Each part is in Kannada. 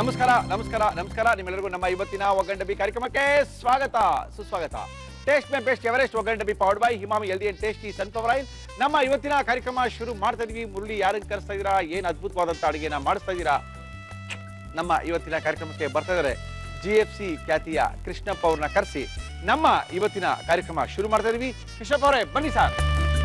ನಮಸ್ಕಾರ ನಮಸ್ಕಾರ ನಮಸ್ಕಾರ ನಿಮ್ಮೆಲ್ಲರಿಗೂ ನಮ್ಮ ಇವತ್ತಿನ ಒಗ್ಗಂಡಬಿ ಕಾರ್ಯಕ್ರಮಕ್ಕೆ ಸ್ವಾಗತ ಸುಸ್ವಾಗತ ಟೇಸ್ಟ್ ಮೇ ಬೆಸ್ಟ್ ಎವರೆಸ್ಟ್ ಒಗ್ಗಂಡಬಿ powered by Emami healthy and tasty sunflower oil ನಮ್ಮ ಇವತ್ತಿನ ಕಾರ್ಯಕ್ರಮ ಶುರು ಮಾಡ್ತಾ ಇದೀವಿ ಮುರಳಿ ಯಾರನ್ನ ಕರೆಸ್ತಾ ಇದೀರಾ ಏನ್ ಅದ್ಭುತವಾದಂತ ಅಡಿಗೆನ ಮಾಡಿಸ್ತಾ ಇದೀರಾ ನಮ್ಮ ಇವತ್ತಿನ ಕಾರ್ಯಕ್ರಮಕ್ಕೆ ಬರ್ತಾ ಇದ್ದಾರೆ ಜಿ ಎಫ್ ಸಿ ಖ್ಯಾತಿಯ ಕೃಷ್ಣಪ್ಪ ಅವ್ರನ್ನ ಕರೆಸಿ ನಮ್ಮ ಇವತ್ತಿನ ಕಾರ್ಯಕ್ರಮ ಶುರು ಮಾಡ್ತಾ ಇದೀವಿ ಕೃಷ್ಣಪ್ಪ ಅವರೇ ಬನ್ನಿ ಸರ್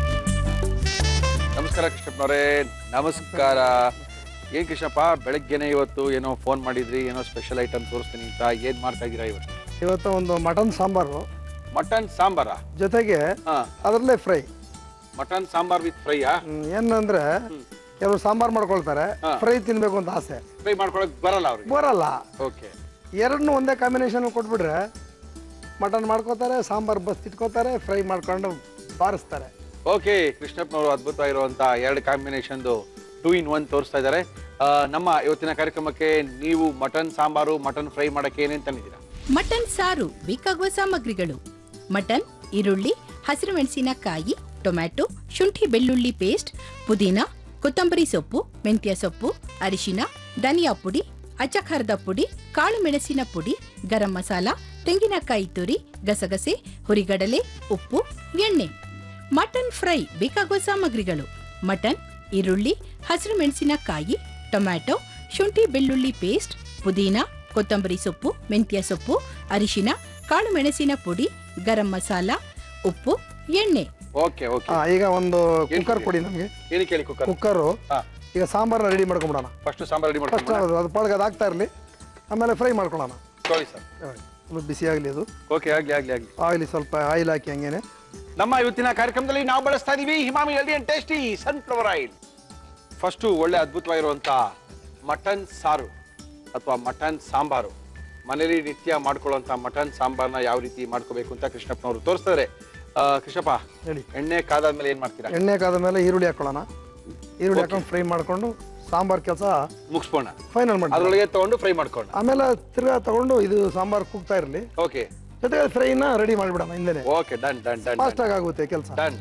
ನಮಸ್ಕಾರ ಕೃಷ್ಣಪ್ಪನವರೇ ನಮಸ್ಕಾರ ಏನ್ ಕೃಷ್ಣಪ್ಪ ಬೆಳಗ್ಗೆನೆ ಇವತ್ತು ಏನೋ ಫೋನ್ ಮಾಡಿದ್ರಿ ಏನೋ ಸ್ಪೆಷಲ್ ಐಟಮ್ ತೋರಿಸ್ತೀನಿ ಅಂತ ಏನ್ ಮಾಡ್ತಾ ಇದ್ದೀರಾ ಇವತ್ತು ಇವತ್ತು ಒಂದು ಮಟನ್ ಸಾಂಬಾರು ಮಟನ್ ಸಾಂಬಾರ ಜೊತೆಗೆ ಹಾ ಅದರಲ್ಲೇ ಫ್ರೈ ಮಟನ್ ಸಾಂಬಾರ್ ವಿತ್ ಫ್ರೈಯಾ ಏನಂದ್ರೆ ಕೆಲವರು ಸಾಂಬಾರ್ ಮಾಡ್ಕೊಳ್ತಾರೆ ಹಾ. ಫ್ರೈ ತಿನ್ಬೇಕು ಅಂತ ಆಸೆ ಫ್ರೈ ಮಾಡ್ಕೊಳಕ್ ಬರಲ್ಲ ಅವ್ರಿಗೆ ಬರಲ್ಲ ಓಕೆ ಎರಡನ್ನೂ ಒಂದೇ ಕಾಂಬಿನೇಷನ್ ಕೊಟ್ಬಿಟ್ರೆ ಮಟನ್ ಮಾಡ್ಕೋತಾರೆ ಸಾಂಬಾರ್ ಬಸ್ ಇಟ್ಕೋತಾರೆ ಫ್ರೈ ಮಾಡ್ಕೊಂಡು ಬಾರಿಸ್ತಾರೆ ಓಕೆ ಕೃಷ್ಣಪ್ಪನವರು ಅದ್ಭುತವಾಗಿರುವಂತ ಎರಡು ಕಾಂಬಿನೇಷನ್ದು ಟೂ ಇನ್ ಒನ್ ತೋರಿಸ್ತಾ ಇದ್ದಾರೆ ಆ, ನಮ್ಮ ಇವತ್ತಿನ ಕಾರ್ಯಕ್ರಮಕ್ಕೆ ನೀವು ಮಟನ್ ಸಾಂಬಾರು ಮಟನ್ ಫ್ರೈ ಮಾಡಕ್ಕೆ ಏನೇನ್ ತಂದಿದ್ದೀರಾ ಮಟನ್ ಸಾರು ಬೇಕಾಗುವ ಸಾಮಗ್ರಿಗಳು ಮಟನ್ ಈರುಳ್ಳಿ ಹಸಿರು ಮೆಣಸಿನಕಾಯಿ ಟೊಮ್ಯಾಟೊ ಶುಂಠಿ ಬೆಳ್ಳುಳ್ಳಿ ಪೇಸ್ಟ್ ಪುದೀನ ಕೊತ್ತಂಬರಿ ಸೊಪ್ಪು ಮೆಂತ್ಯ ಸೊಪ್ಪು ಅರಿಶಿನ ಧನಿಯಾ ಪುಡಿ ಅಚ್ಚಖಾರದ ಪುಡಿ ಕಾಳು ಮೆಣಸಿನ ಪುಡಿ ಗರಂ ಮಸಾಲ ತೆಂಗಿನಕಾಯಿ ತುರಿ ಗಸಗಸೆ ಹುರಿಗಡಲೆ ಉಪ್ಪು ಎಣ್ಣೆ ಮಟನ್ ಫ್ರೈ ಬೇಕಾಗುವ ಸಾಮಗ್ರಿಗಳು ಮಟನ್ ಈರುಳ್ಳಿ ಹಸಿರು ಮೆಣಸಿನಕಾಯಿ ಟೊಮ್ಯಾಟೊ ಶುಂಠಿ ಬೆಳ್ಳುಳ್ಳಿ ಪೇಸ್ಟ್ ಪುದೀನ ಕೊತ್ತಂಬರಿ ಸೊಪ್ಪು ಮೆಂತ್ಯ ಸೊಪ್ಪು ಅರಿಶಿನ ಕಾಳು ಮೆಣಸಿನ ಪುಡಿ ಗರಂ ಮಸಾಲ ಉಪ್ಪು ಎಣ್ಣೆ ಓಕೆ ಓಕೆ ಹಾ ಈಗ ಒಂದು ಏನ್ ಕುಕ್ಕರ್ ಕೊಡಿ? ಕೊಡಿ ನಮಗೆ ಏನಕ್ಕೆ ಹೇಳಿ ಕುಕ್ಕರ್ ಕುಕ್ಕರು ಹಾ ಈಗ ಸಾಂಬಾರನ್ನ ರೆಡಿ ಮಾಡ್ಕೊಂಬಿಡೋಣ ಫಸ್ಟ್ ಸಾಂಬಾರ್ ರೆಡಿ ಫಸ್ಟ್ ಮಾಡ್ಕೊಂಡು ಅದು ಪಳಗೆ ಅದು ಆಗ್ತಾ ಇರಲಿ ಆಮೇಲೆ ಫ್ರೈ ಮಾಡ್ಕೊಳ್ಳೋಣ ಸರಿ ಸರ್ ಸ್ವಲ್ಪ ಬಿಸಿ ಆಗಲಿ ಅದು ಓಕೆ ಆಗ್ಲಿ ಆಗ್ಲಿ ಆಗ್ಲಿ ಆಗಲಿ ಸ್ವಲ್ಪ ಆಯಿಲ್ ಹಾಕಿ ಹಂಗೇನೆ ನಮ್ಮ ಇವತ್ತಿನ ಕಾರ್ಯಕ್ರಮದಲ್ಲಿ ನಾವು ಬಳಸ್ತಾ ಇದೀವಿ Emami healthy and tasty sunflower oil first ಒಳ್ಳೆ ಅದ್ಭುತವಾಗಿರುವಂತ ಮಟನ್ ಸಾರು ಅಥವಾ ಮಟನ್ ಸಾಂಬಾರು ಮನೇಲಿ ನಿತ್ಯ ಮಾಡ್ಕೊಳ್ಳುವಂತ ಮಟನ್ ಸಾಂಬಾರ್ನ ಯಾವ ರೀತಿ ಮಾಡ್ಕೋಬೇಕು ಅಂತ ಕೃಷ್ಣಪ್ಪನವರು ತೋರಿಸ್ತಾರೆ ಆ, ಕೃಷ್ಣಪ್ಪ ಹೇಳಿ ಎಣ್ಣೆ ಕಾದಾದ್ಮೇಲೆ ಏನ್ ಮಾಡ್ತೀರಾ ಎಣ್ಣೆ ಕಾದ ಮೇಲೆ ಈರುಳ್ಳಿ ಹಾಕೊಳ್ಳೋಣ ಈರುಳ್ಳಿ ಹಾಕೊಂಡು ಫ್ರೈ ಮಾಡ್ಕೊಂಡು ಸಾಂಬಾರ್ ಕೆಲಸ ಮುಗಿಸ್ಬೋಣ ಫೈನಲ್ ಮಾಡಿ ಅದ್ರೊಳಗೆ ತಗೊಂಡು ಫ್ರೈ ಮಾಡ್ಕೊಂಡು ಆಮೇಲೆ ತಿರ್ಗಾ ತಗೊಂಡು ಇದು ಸಾಂಬಾರ್ ಕೂಗ್ತಾ ಇರಲಿ ಓಕೆ ಜೊತೆಗೆ ಫ್ರೈನ ರೆಡಿ ಮಾಡಿಬಿಡೋಣ ಹಿಂದೆನೆ okay done done done fast ಆಗಿ ಆಗುತ್ತೆ ಕೆಲಸ ಡನ್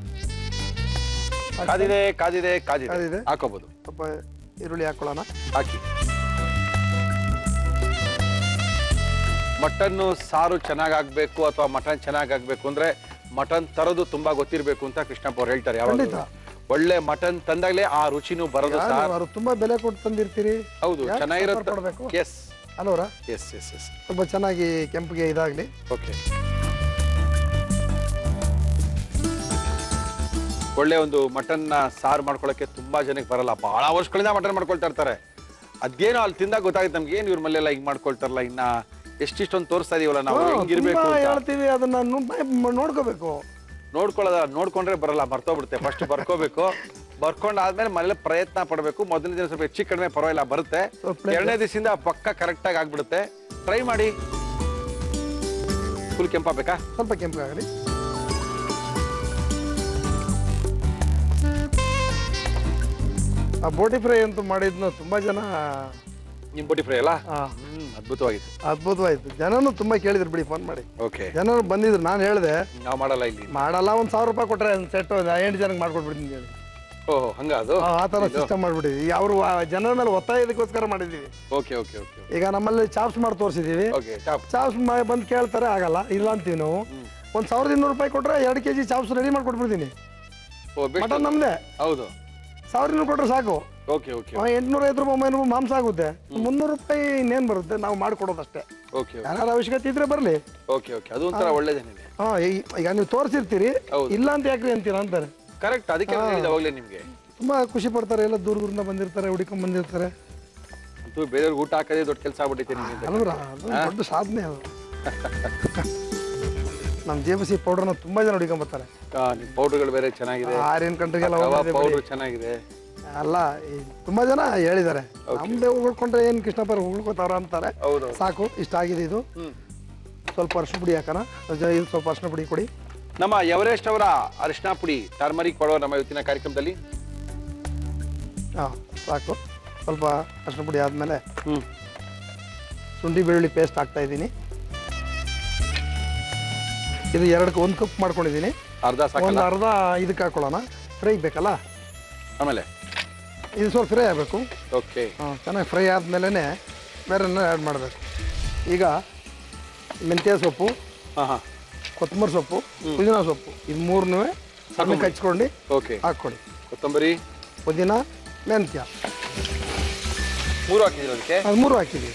ಕಾದಿದೆ ಕಾದಿದೆ ಕಾದಿದೆ ಕಾದಿದೆ. ಹಾಕೋಬಹುದು ಸ್ವಲ್ಪ ಈರುಳ್ಳಿ ಹಾಕೊಳ್ಳೋಣ ಹಾಕಿ ಮಟನ್ ಸಾರು ಚೆನ್ನಾಗ್ ಆಗ್ಬೇಕು ಅಥವಾ ಮಟನ್ ಚೆನ್ನಾಗ್ ಆಗ್ಬೇಕು ಅಂದ್ರೆ ಮಟನ್ ತರೋದು ತುಂಬಾ ಗೊತ್ತಿರ್ಬೇಕು ಅಂತ ಕೃಷ್ಣಪ್ಪ ಅವ್ರು ಹೇಳ್ತಾರೆ ಯಾವಾಗ ಖಂಡಿತ. ಒಳ್ಳೆ ಮಟನ್ ತಂದಾಗ್ಲೇ ಆ ರುಚಿನೂ ಬರೋದು ಯಾರು ಸರ್ ಅವ್ರು ತುಂಬಾ ಬೆಲೆ ಕೊಟ್ಟು ತಂದಿರ್ತೀರಿ ಹೌದು ಯಾಕೆ ಚೆನ್ನಾಗಿರುತ್ತೆ support ಕೊಡ್ಬೇಕು? ಎಸ್ ಅಲ್ವರ ಎಸ್ ಎಸ್ ಎಸ್ ಸ್ವಲ್ಪ ಚೆನ್ನಾಗಿ ಕೆಂಪಿಗೆ ಇದಾಗ್ಲಿ ಓಕೆ ಒಳ್ಳೆ ಒಂದು ಮಟನ್ ಸಾರು ಮಾಡ್ಕೊಳಕ್ಕೆ ತುಂಬಾ ಜನಕ್ಕೆ ಬರಲ್ಲ ಬಹಳ ವರ್ಷಗಳಿಂದ ಮಟನ್ ಮಾಡ್ಕೊಳ್ತಾ ಇರ್ತಾರೆ ಅದೇನೋ ಅಲ್ಲಿ ತಿಂದಾಗ ಗೊತ್ತಾಗುತ್ತೆ ನಮ್ಗೆ ಏನ್ ಇವ್ರ ಮಲ್ಲೆಲ್ಲ ಹಿಂಗ್ ಮಾಡ್ಕೊಳ್ತಾರಲ್ಲ ಇನ್ನ ಎಷ್ಟಿಷ್ಟೊಂದು ತೋರಿಸ್ತಾ ಇದೀವಲ್ಲ ನಾವು ಹ್ಮ್, ಹೆಂಗಿರ್ಬೇಕು ತುಂಬಾ ಅಂತ ಹೇಳ್ತೀವಿ ಅದನ್ನ ನೋ- ನೋಡ್ಕೋಬೇಕು ನೋಡ್ಕೊಳ್ಳೋದ ನೋಡ್ಕೊಂಡ್ರೆ ಬರಲ್ಲ ಮರ್ತೋಗ್ಬಿಡುತ್ತೆ ಫಸ್ಟ್ ಬರ್ಕೋಬೇಕು ಬರ್ಕೊಂಡಾದ್ಮೇಲೆ ಮನೇಲಿ ಪ್ರಯತ್ನ ಪಡಬೇಕು ಮೊದಲನೇ ದಿನ ಸ್ವಲ್ಪ ಹೆಚ್ಚು ಕಡಿಮೆ ಪರವಾಗಿಲ್ಲ ಬರುತ್ತೆ ಸ್ವಲ್ಪ ಎರಡನೇ ದಿವಸದಿಂದ ಪಕ್ಕ ಕರೆಕ್ಟ್ ಆಗಿ ಆಗ್ಬಿಡುತ್ತೆ ಟ್ರೈ ಮಾಡಿ ಫುಲ್ ಕೆಂಪಾಗಬೇಕಾ ಸ್ವಲ್ಪ ಕೆಂಪಿಗಾಗಲಿ ಆ ಬೋಟಿ ಫ್ರೈ ಅಂತೂ ಮಾಡಿದ್ನು ತುಂಬಾ ಜನ ನಿಮ್ ಬೋಟಿ ಫ್ರೈ ಅಲ್ಲ ಆ, ಹ್ಮ್ ಅದ್ಭುತವಾಗಿತ್ತು ಅದ್ಭುತವಾಯ್ತು ಜನನು ತುಂಬಾ ಕೇಳಿದ್ರು ಬಿಡಿ ಫೋನ್ ಮಾಡಿ ಓಕೆ ಜನರು ಬಂದಿದ್ರು ನಾನು ಹೇಳಿದೆ ನಾವು ಮಾಡಲ್ಲ ಇಲ್ಲಿ ಮಾಡಲ್ಲ ಒಂದ್ ಸಾವಿರ ರೂಪಾಯಿ ಕೊಟ್ರೆ ಒಂದು ಸೆಟ್ ಎಂಟು ಜನಕ್ಕೆ ಮಾಡ್ಕೊಟ್ಬಿಡ್ತೀನಿ ಹೇಳಿ ಓಹೋ ಹಂಗ ಅದು ಆ ಆ ಥರ ಸಿಸ್ಟಮ್ ಮಾಡ್ಬಿಟ್ಟಿದ್ವಿ ಅವರು ಜನರ ಮೇಲೆ ಒತ್ತಾಯದಕ್ಕೋಸ್ಕರ ಮಾಡಿದ್ದೀವಿ ಓಕೆ ಓಕೆ ಓಕೆ ಈಗ ನಮ್ಮಲ್ಲಿ ಚಾಪ್ಸ್ ಮಾಡಿ ತೋರಿಸಿದೀವಿ ಓಕೆ ಚಾಪ್ ಚಾಪ್ಸ್ ಬಂದು ಕೇಳ್ತಾರೆ ಆಗಲ್ಲ ಇಲ್ಲ ಅಂತೀವಿ ನಾವು ಒಂದು ಸಾವಿರದ ಇನ್ನೂರು ರೂಪಾಯಿ ಕೊಟ್ರೆ ಎರಡು ಕೆ ಜಿ ಚಾಪ್ಸ್ ರೆಡಿ ಮಾಡ್ಕೊಟ್ಬಿಡ್ತೀನಿ ಓ ಬೆಸ್ಟ್ ಮಟನ್ ನಮ್ದೆ ಹೌದು ಸಾವಿರ ಇನ್ನೂರು ಕೊಟ್ರೆ ಸಾಕು ಓಕೆ ಓಕೆ ಎಂಟ್ನೂರ ಐದು ರೂಪಾಯಿ ಒಂಬೈನೂರು ರೂಪಾಯಿ ಮಾಂಸ ಆಗುತ್ತೆ ಮುನ್ನೂರು ರೂಪಾಯಿ ಇನ್ನೇನು ಬರುತ್ತೆ ನಾವು ಮಾಡಿಕೊಡೋದಷ್ಟೇ ಓಕೆ ಯಾರು ಅವಶ್ಯಕತೆ ಇದ್ರೆ ಬರಲಿ ಓಕೆ ಓಕೆ ಅದು ಒಂಥರ ಒಳ್ಳೇದೇನೆ ಹಾಂ ಈಗ ನೀವು ತೋರಿಸಿರ್ತೀರಿ ಹೌದು. ಇಲ್ಲ ಅಂತ ಯಾಕ್ರಿ ಅಂತೀರ ಅಂತಾರೆ ಕರೆಕ್ಟ್ ಅದಕ್ಕೆ ನಾನು ಹೇಳಿದೆ ಅವಾಗಲೇ ನಿಮ್ಗೆ ತುಂಬ ಖುಷಿ ಪಡ್ತಾರೆ ಎಲ್ಲ ದೂರ ದೂರಿಂದ ಬಂದಿರ್ತಾರೆ ಹುಡುಕೊಂಡ್ ಬಂದಿರ್ತಾರೆ ಅಂತೂ ಬೇರೆಯವ್ರಿಗೆ ಊಟ ಹಾಕೋದೇ ದೊಡ್ಡ ಕೆಲಸ ಆಗ್ಬಿಟ್ಟೈತೆ ನಿಮ್ಗೆ ಅಲ್ವರ ಅದು ದೊಡ್ಡ ಸಾಧನೆ ಅದು ನಮ್ಮ ಜೆ ಬಿ ಸಿ ಪೌಡರ್ನ ತುಂಬ ಜನ ಹುಡುಕೊಂಡ್ ಬರ್ತಾರೆ ನಿಮ್ ಪೌಡರ್ಗಳು ಬೇರೆ ಚೆನ್ನಾಗಿದೆ ಆರ್ಯನ್ ಕಂಟ್ರಿಗೆಲ್ಲ ಕಬಾಬ್ ಹೋಗಿದ್ದೆ ಬಿಡಿ. ಪೌಡರ್ ಚೆನ್ನಾಗಿದೆ ಅಲ್ಲ ಈ ತುಂಬಾ ಜನ ಹೇಳಿದ್ದಾರೆ ನಮ್ದೇ ಉಳ್ಕೊಂಡ್ರೆ ಏನ್ ಕೃಷ್ಣಪ್ಪರ ಉಳ್ಕೋತಾರ ಅಂತಾರೆ ಹೌದು ಸಾಕು ಇಷ್ಟ ಆಗಿದೆ ಇದು ಹ್ಮ್ ಸ್ವಲ್ಪ ಅರಿಶಿನ ಪುಡಿ ಹಾಕೋಣ ಅಜ್ಜ, ಇದು ಸ್ವಲ್ಪ ಅರಿಶಿನ ಪುಡಿ ಕೊಡಿ ನಮ್ಮ ಎವರೆಸ್ಟ್ ಅವರ ಅರಿಶಿನ ಪುಡಿ ಟರ್ಮರಿಕ್ ಕೊಡೋ ನಮ್ಮ ಇವತ್ತಿನ ಕಾರ್ಯಕ್ರಮದಲ್ಲಿ ಹಾಂ ಸಾಕು ಸ್ವಲ್ಪ ಅರಿಶಿನ ಪುಡಿ ಆದಮೇಲೆ ಹ್ಮ್ ಶುಂಠಿ ಬೆಳ್ಳುಳ್ಳಿ ಪೇಸ್ಟ್ ಹಾಕ್ತಾ ಇದ್ದೀನಿ ಇದು ಎರಡಕ್ಕೆ ಒಂದು ಕಪ್ ಮಾಡ್ಕೊಂಡಿದ್ದೀನಿ ಅರ್ಧ ಒಂದು ಸಾಕಲ್ಲ ಅರ್ಧ ಇದಕ್ಕೆ ಹಾಕೊಳ್ಳೋಣ ಫ್ರೈ ಬೇಕಲ್ಲ ಆಮೇಲೆ ಇದು ಸ್ವಲ್ಪ ಫ್ರೈ ಆಗಬೇಕು ಓಕೆ ಚೆನ್ನಾಗಿ ಫ್ರೈ ಆದಮೇಲೆ ಬೇರೆನ ಆ್ಯಡ್ ಮಾಡಬೇಕು ಈಗ ಮೆಂತ್ಯ ಸೊಪ್ಪು ಹಾಂ ಹಾಂ ಕೊತ್ತಂಬರಿ ಸೊಪ್ಪು ಪುದೀನ ಸೊಪ್ಪು ಇದು ಮೂರನ್ನೂ ಸಣ್ಣಕ್ಕೆ ಹಚ್ಕೊಂಡು ಓಕೆ ಹಾಕ್ಕೊಳ್ಳಿ ಕೊತ್ತಂಬರಿ ಪುದೀನ ಮೆಂತ್ಯ ಮೂರು ಹಾಕಿದ್ದೀರ ಅದಕ್ಕೆ ಅದು ಮೂರು ಹಾಕಿದ್ದೀವಿ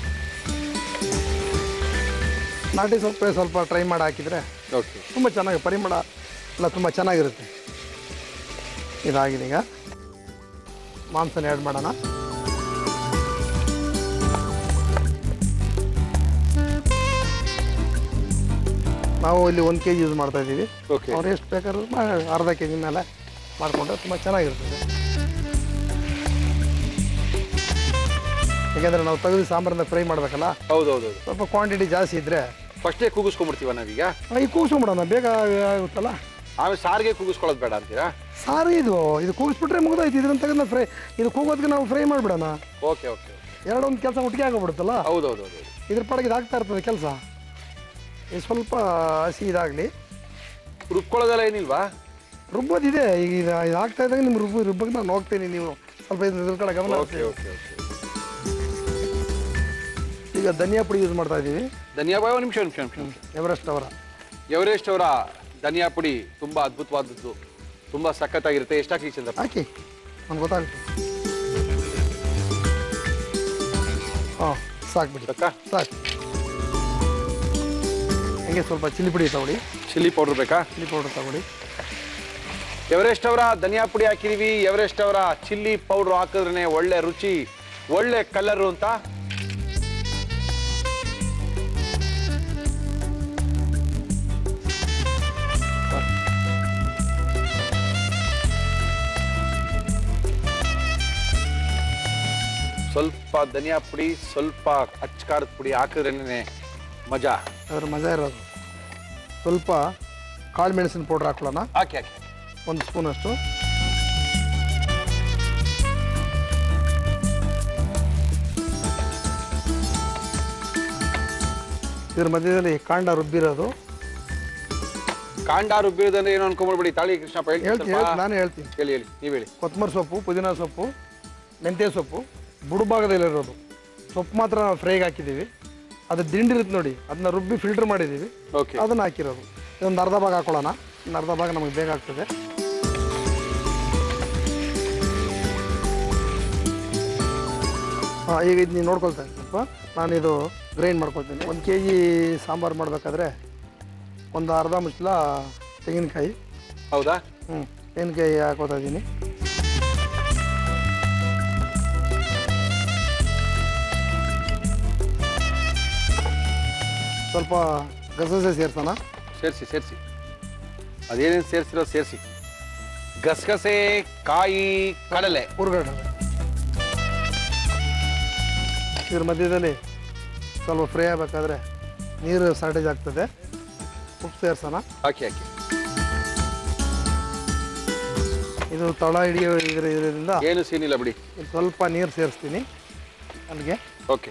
ನಾಟಿ ಸೊಪ್ಪು ಸ್ವಲ್ಪ ಟ್ರೈ ಮಾಡಿ ಹಾಕಿದರೆ ಓಕೆ ತುಂಬ ಚೆನ್ನಾಗಿ ಪರಿಮಳ ಎಲ್ಲ ತುಂಬ ಚೆನ್ನಾಗಿರುತ್ತೆ ಇದಾಗಿದೆ ಈಗ ಮಾಂಸನ ಆ್ಯಡ್ ಮಾಡೋಣ ನಾವು ಇಲ್ಲಿ ಒಂದು ಕೆ ಜಿ ಯೂಸ್ ಮಾಡ್ತಾ ಇದ್ದೀವಿ ಓಕೆ ಅವ್ರು ಎಷ್ಟು ಬೇಕಾದ್ರೂ ಮಾ- ಅರ್ಧ ಕೆ ಜಿ ಮೇಲೆ ಮಾಡಿಕೊಂಡ್ರೆ ತುಂಬ ಚೆನ್ನಾಗಿರ್ತದೆ ಯಾಕೆಂದರೆ ನಾವು ತೆಗೆದು ಸಾಂಬಾರನ್ನ ಫ್ರೈ ಮಾಡಬೇಕಲ್ಲ ಹೌದು ಹೌದು ಹೌದು ಸ್ವಲ್ಪ ಕ್ವಾಂಟಿಟಿ ಜಾಸ್ತಿ ಇದ್ದರೆ ಫಸ್ಟೇ ಕೂಗಿಸ್ಕೊಂಡ್ಬಿಡ್ತೀವ ನಾವೀಗ ಈ ಕೂಗಿಸ್ಬಿಡೋಣ ಬೇಗ ಆಗುತ್ತಲ್ಲ ಆಮೇಲೆ ಸಾರಿಗೆ ಕೂಗಿಸ್ಕೊಳ್ಳೋದು ಬೇಡ ಅಂತೀರಾ ಸಾರು ಇದು ಇದು ಕೂಗಿಸ್ಬಿಟ್ರೆ ಮುಗಿದೋಯ್ತು ಇದನ್ನ ತೆಗೆದು ಫ್ರೈ ಇದು ಕೂಗೋದಕ್ಕೆ ನಾವು ಫ್ರೈ ಮಾಡಿಬಿಡೋಣ ಓಕೆ ಓಕೆ ಎರಡೊಂದು ಕೆಲಸ ಒಟ್ಟಿಗೆ ಆಗೋಗ್ಬಿಡುತ್ತಲ್ಲ ಹೌದು ಹೌದು ಹೌದು ಇದ್ರ ಪಾಡಿಗೆ ಇದಾಗ್ತಾ ಇರ್ತದೆ ಕೆಲಸ ಇದು ಸ್ವಲ್ಪ ಹಸಿ ಇದಾಗಲಿ ರುಬ್ಕೊಳ್ಳೋದೆಲ್ಲ ಏನಿಲ್ವಾ ರುಬ್ಬೋದಿದೆ ಈಗ ಇದು ಇದು ಆಗ್ತಾ ಇದ್ದಾಗ ನಿಮ್ಮ ರುಬ್ಬು ರುಬ್ಬಕ್ಕೆ ನಾನು ಹೋಗ್ತೀನಿ ನೀವು ಸ್ವಲ್ಪ ಇದ್ರ ಇದ್ರ ಕಡೆ ಗಮನ ಓಕೆ ಹರಿಸಿ. ಓಕೆ ಓಕೆ ಈಗ ಧನಿಯಾ ಪುಡಿ ಯೂಸ್ ಮಾಡ್ತಾ ಇದ್ದೀವಿ ಧನಿಯಾ ಬಾಯ್ ಒಂದು ನಿಮಿಷ ನಿಮಿಷ ನಿಮಿಷ ಎವರೆಸ್ಟ್ ಅವರ ಎವರೆಸ್ಟ್ ಅವರ ಧನಿಯಾ ಪುಡಿ ತುಂಬಾ ಅದ್ಭುತವಾದದ್ದು ತುಂಬಾ ಸಖತ್ತಾಗಿರುತ್ತೆ ಎಷ್ಟು ಹಾಕಿ ಚಂದ್ರಪ್ಪ ಹಾಕಿ ನಮ್ಗೆ ಗೊತ್ತಾಗುತ್ತೆ ಹಾಂ ಸಾಕು ಬಿಡಿ ಸಾಕಾ ಸಾಕು ಹಂಗೆ ಸ್ವಲ್ಪ ಚಿಲ್ಲಿ ಪುಡಿ ತಗೊಳ್ಳಿ ಚಿಲ್ಲಿ ಪೌಡರ್ ಬೇಕಾ ಚಿಲ್ಲಿ ಪೌಡರ್ ತಗೊಳ್ಳಿ ಎವರೆಸ್ಟ್ ಅವರ ಧನಿಯಾ ಪುಡಿ ಹಾಕಿದೀವಿ ಎವರೆಸ್ಟ್ ಅವರ ಚಿಲ್ಲಿ ಪೌಡರ್ ಹಾಕಿದ್ರೆ ಒಳ್ಳೆ ರುಚಿ ಒಳ್ಳೆ ಕಲರು ಅಂತ ಸ್ವಲ್ಪ ಧನಿಯಾ ಪುಡಿ ಸ್ವಲ್ಪ ಅಚ್ಕಾರದ ಪುಡಿ ಹಾಕಿದ್ರೇನೆ ಮಜಾ ಅದ್ರ ಮಜಾ ಇರೋದು ಸ್ವಲ್ಪ ಕಾಳು ಮೆಣಸಿನ ಪೌಡ್ರ್ ಹಾಕೊಳ್ಳೋಣ ಹಾಕಿ ಹಾಕಿ ಒಂದು ಸ್ಪೂನಷ್ಟು ಇದ್ರ ಮಧ್ಯದಲ್ಲಿ ಕಾಂಡ ರುಬ್ಬಿರೋದು ಕಾಂಡ ರುಬ್ಬಿರೋದಂದ್ರೆ ಏನು ಅನ್ಕೊಂಡ್ಬಿಡ್ಬೇಡಿ ತಾಳಿ ಕೃಷ್ಣಪ್ಪ ಹೇಳ್ತೀನಿ ಹೇಳ್ತೀನಿ ಸ್ವಲ್ಪ. ಹೇಳ್ತೀನಿ, ನಾನು ಹೇಳ್ತೀನಿ ಹೇಳಿ ಹೇಳಿ ನೀವು ಹೇಳಿ ಕೊತ್ತಂಬರಿ ಸೊಪ್ಪು ಪುದೀನ ಸೊಪ್ಪು ಮೆಂತ್ಯ ಸೊಪ್ಪು ಬುಡಭಾಗದಲ್ಲಿರೋದು ಸೊಪ್ಪು ಮಾತ್ರ ನಾವು ಫ್ರೈಗೆ ಹಾಕಿದ್ದೀವಿ ಅದು ದಿಂಡಿರುತ್ತೆ ನೋಡಿ ಅದನ್ನ ರುಬ್ಬಿ ಫಿಲ್ಟರ್ ಮಾಡಿದ್ದೀವಿ ಓಕೆ ಅದನ್ನ ಹಾಕಿರೋದು ಇದೊಂದು ಅರ್ಧ ಭಾಗ ಹಾಕೊಳ್ಳೋಣ ಒಂದು ಅರ್ಧ ಭಾಗ ನಮಗೆ ಬೇಕಾಗ್ತದೆ ಹಾಂ ಈಗ ಇದು ನೀವು ನೋಡ್ಕೊಳ್ತಾ ಇದ್ದೀನಿ ಸ್ವಲ್ಪ ನಾನಿದು ಗ್ರೈಂಡ್ ಮಾಡ್ಕೊಳ್ತೀನಿ ಒಂದು ಕೆ ಜಿ ಸಾಂಬಾರು ಮಾಡಬೇಕಾದ್ರೆ ಒಂದು ಅರ್ಧ ಮುಚ್ಚಲ ತೆಂಗಿನಕಾಯಿ ಹೌದಾ ಹ್ಞೂ ತೆಂಗಿನಕಾಯಿ ಹಾಕೋತಾ ಇದ್ದೀನಿ ಸ್ವಲ್ಪ ಗಸಗಸೆ ಸೇರ್ಸೋಣ ಸೇರಿಸಿ ಸೇರಿಸಿ ಅದೇನೇನು ಸೇರಿಸಿರೋ ಸೇರಿಸಿ ಗಸಗಸೆ ಕಾಯಿ ಕಡಲೆ ಹುರ್ಗಡ್ಡೆ ಇದ್ರ ಮಧ್ಯದಲ್ಲಿ ಸ್ವಲ್ಪ ಫ್ರೈ ಆಗಬೇಕಾದ್ರೆ ನೀರು ಶಾರ್ಟೇಜ್ ಆಗ್ತದೆ ಉಪ್ಪು ಸೇರ್ಸೋಣ ಹಾಕಿ ಹಾಕಿ ಇದು ತಳ ಹಿಡಿಯೋ ಇದ್ರ ಇದರಿಂದ ಏನು ಸೀನಿಲ್ಲ ಬಿಡಿ ಇಲ್ಲಿ ಸ್ವಲ್ಪ ನೀರು ಸೇರಿಸ್ತೀನಿ ಅಲ್ಲಿಗೆ ಓಕೆ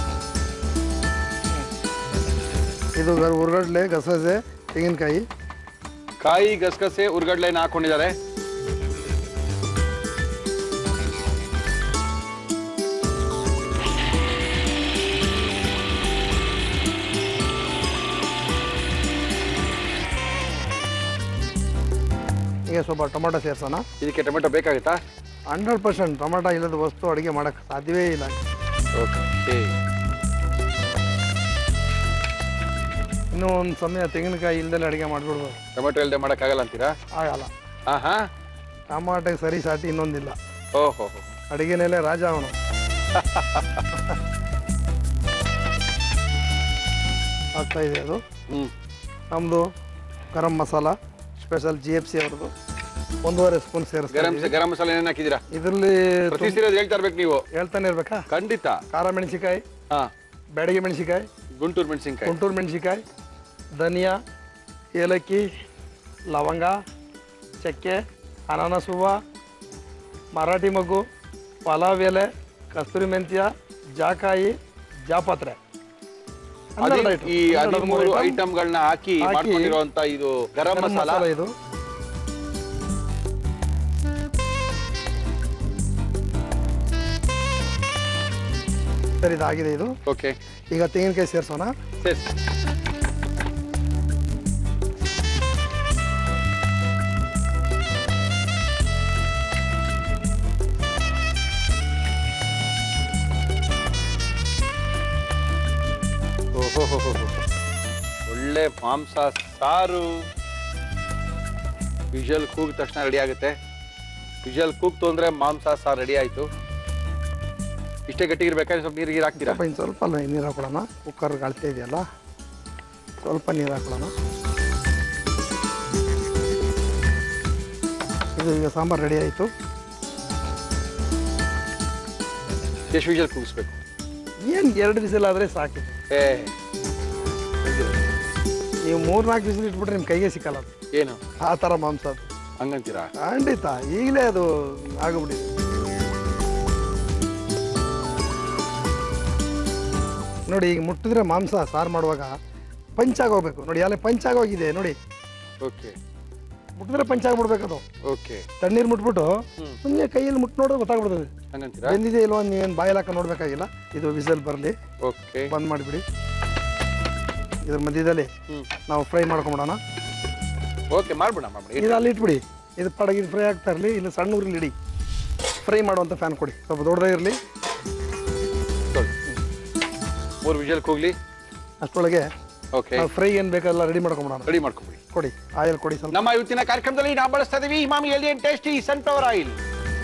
ಇದು ಗ- ಹುರ್ಗಡ್ಲೆ ಗಸಗಸೆ ತೆಂಗಿನಕಾಯಿ ಕಾಯಿ ಗಸಗಸೆ ಉರ್ಗಡ್ಲೆನ ಹಾಕೊಂಡಿದ್ದಾರೆ ಈಗ ಸ್ವಲ್ಪ ಟೊಮೊಟೊ ಸೇರ್ಸೋಣ ಇದಕ್ಕೆ ಟೊಮೆಟೊ ಬೇಕಾಗುತ್ತಾ ಹಂಡ್ರೆಡ್ ಪರ್ಸೆಂಟ್ ಟೊಮೊಟೊ ಇಲ್ಲದ ವಸ್ತು ಅಡುಗೆ ಮಾಡೋಕ್ಕೆ ಸಾಧ್ಯವೇ ಇಲ್ಲ ಓಕೆ ಇನ್ನೂ ಒಂದು ಸಮಯ ತೆಂಗಿನಕಾಯಿ ಇಲ್ದಲೆ ಅಡುಗೆ ಮಾಡಿಬಿಡ್ಬೋದು ಟೊಮೆಟೊ ಇಲ್ಲದೆ ಮಾಡೋಕ್ಕಾಗಲ್ಲ ಅಂತೀರಾ ಆಗಲ್ಲ ಹಾಂ ಹಾಂ ಟಮಾಟೆಗೆ ಸರಿ ಸಾಟಿ ಇನ್ನೊಂದಿಲ್ಲ ಓಹೋ ಹೋ ಅಡುಗೆನೆಲೆ ರಾಜ ಅವನು ಆಗ್ತಾ ಇದೆ ಅದು ಹ್ಞೂ ನಮ್ಮದು garam masala special G F C ಅವ್ರದ್ದು ಒಂದೂವರೆ ಸ್ಪೂನ್ ಸೇರಿಸ್ತಾ ಗರಂ ಇದೀವಿ. ಗರಂ ಮಸಾಲೆ ಏನೇನು ಹಾಕಿದ್ದೀರಾ ಇದರಲ್ಲಿ ಪ್ರತಿ ಸೀರೆ ಹೇಳ್ತಾ ಇರ್ಬೇಕು ನೀವು ಹೇಳ್ತಾನೆ ಇರ್ಬೇಕಾ ಖಂಡಿತ ಖಾರ ಮೆಣಸಿಕಾಯಿ ಹಾಂ ಬ್ಯಾಡಗಿ ಮೆಣಸಿಕಾಯಿ ಗುಂಟೂರು ಮೆಣಸಿನ್ಕಾಯಿ ಗುಂಟೂರು ಮೆಣಸಿಕಾಯಿ ಧನಿಯಾ ಏಲಕ್ಕಿ ಲವಂಗ ಚಕ್ಕೆ ಅನಾನಸ್ ಹೂವು ಮರಾಠಿ ಮಗು ಪಲಾವ್ ಎಲೆ ಕಸ್ತೂರಿ ಮೆಂತ್ಯ ಜಾಕಾಯಿ ಜಾಪತ್ರೆ ಹನ್ನೆರಡು ಅದೇ item. ಈ ಹನ್ನೆರಡು ಹದಿಮೂರು item. ಐಟಮ್ಗಳನ್ನ ಹಾಕಿ ಹಾಕಿ ಮಾಡ್ಕೊಂಡಿರುವಂತ ಇದು ಗರಂ ಗರಂ ಮಸಾಲ ಮಸಾಲ ಇದು ಸರಿ ಇದಾಗಿದೆ ಇದು ಓಕೆ ಈಗ ತೆಂಗಿನಕಾಯಿ ಸೇರಿಸೋಣ ಎಸ್ ಓಹೋಹೋಹೋ. ಒಳ್ಳೆ ಮಾಂಸ ಸಾರು ವಿಜಲ್ ಕೂಗಿದ ತಕ್ಷಣ ರೆಡಿ ಆಗುತ್ತೆ ವಿಜಲ್ ಕೂಗ್ತು ಅಂದ್ರೆ ಮಾಂಸ ಸಾರು ರೆಡಿ ಆಯ್ತು ಇಷ್ಟೇ ಗಟ್ಟಿಗಿರ್ಬೇಕಾದ್ರೆ ಸ್ವಲ್ಪ ನೀರಿಗೆ ಹಾಕ್ತೀರಾ ಸ್ವಲ್ಪ ಇನ್ನು ಸ್ವಲ್ಪ ನೀರು ಹಾಕೊಳ್ಳೋಣ ಕುಕ್ಕರ್ ಗಾಳ್ತಾ ಇದೆಯಲ್ಲ ಸ್ವಲ್ಪ ನೀರು ಹಾಕೊಳ್ಳೋಣ ಇದು ಈಗ ಸಾಂಬಾರು ರೆಡಿ ಆಯಿತು ಎಷ್ಟು ವಿಜಲ್ ಕೂಗಿಸ್ಬೇಕು ಏನು ಎರಡು ಬಿಸಿಲ್ ಆದರೆ ಸಾಕು ಏ ನೀವು ಮೂರು ನಾಲ್ಕು ಬಿಸಿಲು ಇಟ್ಬಿಟ್ರೆ ನಿಮ್ಮ ಕೈಗೆ ಸಿಕ್ಕಲ್ಲ ಅದು ಏನು ಆ ಥರ ಮಾಂಸ ಅದು ಹಂಗಂತೀರಾ ಖಂಡಿತ ಈಗಲೇ ಅದು ಆಗಿಬಿಟ್ಟಿದೆ ನೋಡಿ ಈಗ ಮುಟ್ಟಿದ್ರೆ ಮಾಂಸ ಸಾರು ಮಾಡುವಾಗ ಪಂಚಾಗೋಗ್ಬೇಕು ನೋಡಿ ಅಲ್ಲೇ ಪಂಚಾಗೋಗಿದೆ ನೋಡಿ ಓಕೆ ಮುಟ್ಟಿದ್ರೆ ಪಂಚಾಗ್ಬಿಡ್ಬೇಕು ಅದು ಓಕೆ ತಣ್ಣೀರು ಮುಟ್ಬಿಟ್ಟು ಹ್ಮ್. ಸುಮ್ಮನೆ ಕೈಯಲ್ಲಿ ಮುಟ್ಟು ನೋಡಿದ್ರೆ ಗೊತ್ತಾಗ್ಬಿಡ್ತದೆ ಹಂಗಂತೀರಾ ಬೆಂದಿದೆ ಇಲ್ವಾ ನೀವೇನು ಬಾಯಲ್ಲಿ ಹಾಕೊಂಡು ನೋಡ್ಬೇಕಾಗಿಲ್ಲ ಇದು ವಿಸಲ್ ಬರಲಿ ಓಕೆ ಬಂದ್ ಮಾಡಿಬಿಡಿ ಇದ್ರ ಮಧ್ಯದಲ್ಲಿ ಹ್ಮ್ ನಾವು ಫ್ರೈ ಮಾಡ್ಕೊಂಬಿಡೋಣ ಓಕೆ ಮಾಡ್ಬಿಡ ಮಾಡ್ಬಿಡಿ ಇದು ಅಲ್ಲಿ ಇಟ್ಬಿಡಿ ಇದು ಪಡಗಿ ಇದು ಫ್ರೈ ಆಗ್ತಾ ಇರಲಿ ಇಲ್ಲಿ ಸಣ್ಣ ಉರಿಲಿ ಇಡಿ ಫ್ರೈ ಮಾಡುವಂಥ ಫ್ಯಾನ್ ಕೊಡಿ ಸ್ವಲ್ಪ ದೊಡ್ಡದಾಗಿರಲಿ ಮೂರು ವಿಜಲ್ ಕೂಗ್ಲಿ ಅಷ್ಟರೊಳಗೆ ಓಕೆ ನಾವು ಫ್ರೈ ಏನು ಬೇಕಲ್ಲ ರೆಡಿ ಮಾಡ್ಕೊಂಬಿಡೋಣ ರೆಡಿ ಮಾಡ್ಕೊಂಬಿಡಿ ಕೊಡಿ ಆಯಿಲ್ ಕೊಡಿ ಸ್ವಲ್ಪ ನಮ್ಮ ಇವತ್ತಿನ ಕಾರ್ಯಕ್ರಮದಲ್ಲಿ ನಾವು ಬಳಸ್ತಾ ಇದೀವಿ ಇಮಾಮಿ ಎಲ್ಲಿ ಟೇಸ್ಟಿ ಸನ್ಫ್ಲವರ್ ಆಯಿಲ್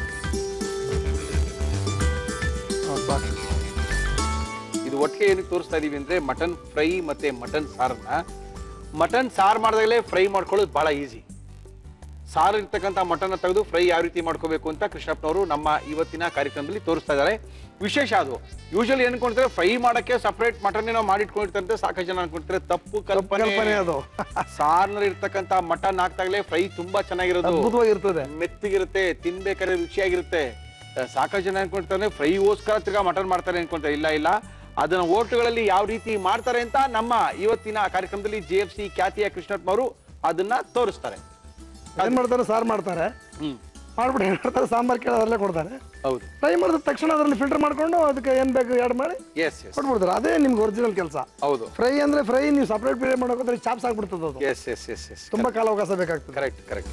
ಹಾಂ, ಸಾಕು ಇದು ಒಟ್ಟಿಗೆ ಏನಕ್ಕೆ ತೋರಿಸ್ತಾ ಇದೀವಿ ಅಂದ್ರೆ ಮಟನ್ ಫ್ರೈ ಮತ್ತೆ ಮಟನ್ ಸಾರನ್ನ ಮಟನ್ ಸಾರು ಮಾಡಿದಾಗಲೇ ಫ್ರೈ ಮಾಡ್ಕೊಳ್ಳೋದು ಬಹಳ ಈಸಿ ಸಾರು ಇರ್ತಕ್ಕಂಥ ಮಟನ್ ತೆಗೆದು ಫ್ರೈ ಯಾವ ರೀತಿ ಮಾಡ್ಕೋಬೇಕು ಅಂತ ಕೃಷ್ಣಪ್ಪನವರು ನಮ್ಮ ಇವತ್ತಿನ ಕಾರ್ಯಕ್ರಮದಲ್ಲಿ ತೋರಿಸ್ತಾ ಇದ್ದಾರೆ ವಿಶೇಷ ಅದು ಯೂಶಲಿ ಏನ್ ಅನ್ಕೊಂತಾರೆ ಫ್ರೈ ಮಾಡಕ್ಕೆ ಸಪರೇಟ್ ಮಟನ್ ಏನೋ ಮಾಡಿಟ್ಕೊಂಡಿರ್ತಾರೆ ಸಾಕಷ್ಟು ಜನ ಅನ್ಕೊಂತಾರೆ ತಪ್ಪು ಕಲ್ಪನೆ ಕಲ್ಪನೆ ಅದು ಸಾರ್ನಲ್ಲಿ ಇರ್ತಕ್ಕಂಥ ಮಟನ್ ಹಾಕ್ದಾಗಲೇ ಫ್ರೈ ತುಂಬಾ ಚೆನ್ನಾಗಿರೋದು ಅದ್ಭುತವಾಗಿರ್ತದೆ ಮೆತ್ತಗಿರುತ್ತೆ ತಿನ್ಬೇಕಾದ್ರೆ ರುಚಿಯಾಗಿರುತ್ತೆ ಆ, ಸಾಕಷ್ಟು ಜನ ಅನ್ಕೊಂತಾರೆ ಫ್ರೈಗೋಸ್ಕರ ತಿರ್ಗಾ ಮಟನ್ ಮಾಡ್ತಾರೆ ಅನ್ಕೊಂತಾರೆ ಇಲ್ಲ ಇಲ್ಲ ಅದನ್ನ ಹೋಟ್ಲುಗಳಲ್ಲಿ ಯಾವ ರೀತಿ ಮಾಡ್ತಾರೆ ಅಂತ ನಮ್ಮ ಇವತ್ತಿನ ಕಾರ್ಯಕ್ರಮದಲ್ಲಿ ಜೆ ಎಫ್ ಸಿ ಖ್ಯಾತಿಯ ಕೃಷ್ಣಪ್ಪ ಅವರು ಅದನ್ನ ತೋರಿಸ್ತಾರೆ ಏನು ಮಾಡ್ತಾರೆ ಸಾರು ಮಾಡ್ತಾರೆ ಹ್ಮ್ ಮಾಡ್ಬಿಟ್ಟು ಏನು ಮಾಡ್ತಾರೆ ಸಾಂಬಾರು ಕೇಳೋದ್ರಲ್ಲೇ ಕೊಡ್ತಾರೆ ಹೌದು ಫ್ರೈ ಮಾಡಿದ ತಕ್ಷಣ ಅದರಲ್ಲಿ ಫಿಲ್ಟರ್ ಮಾಡ್ಕೊಂಡು ಅದಕ್ಕೆ ಏನು ಬೇಕು ಆ್ಯಡ್ ಮಾಡಿ ಎಸ್ ಎಸ್ ಕೊಟ್ಬಿಡ್ತಾರೆ ಅದೇ ನಿಮ್ಗೆ ಒರಿಜಿನಲ್ ಕೆಲಸ ಹೌದು ಫ್ರೈ ಅಂದ್ರೆ ಫ್ರೈ ನೀವು ಸಪ್ರೇಟ್ ಫ್ರೈ ಮಾಡೋಕೆ ಚಾಪ್ಸ್ ಆಗ್ಬಿಡ್ತದೆ ಅದು ಎಸ್ ಎಸ್ ಎಸ್ ಎಸ್ ತುಂಬಾ ಕಾಲಾವಕಾಶ ಬೇಕಾಗ್ತದೆ ಕರೆಕ್ಟ್ ಕರೆಕ್ಟ್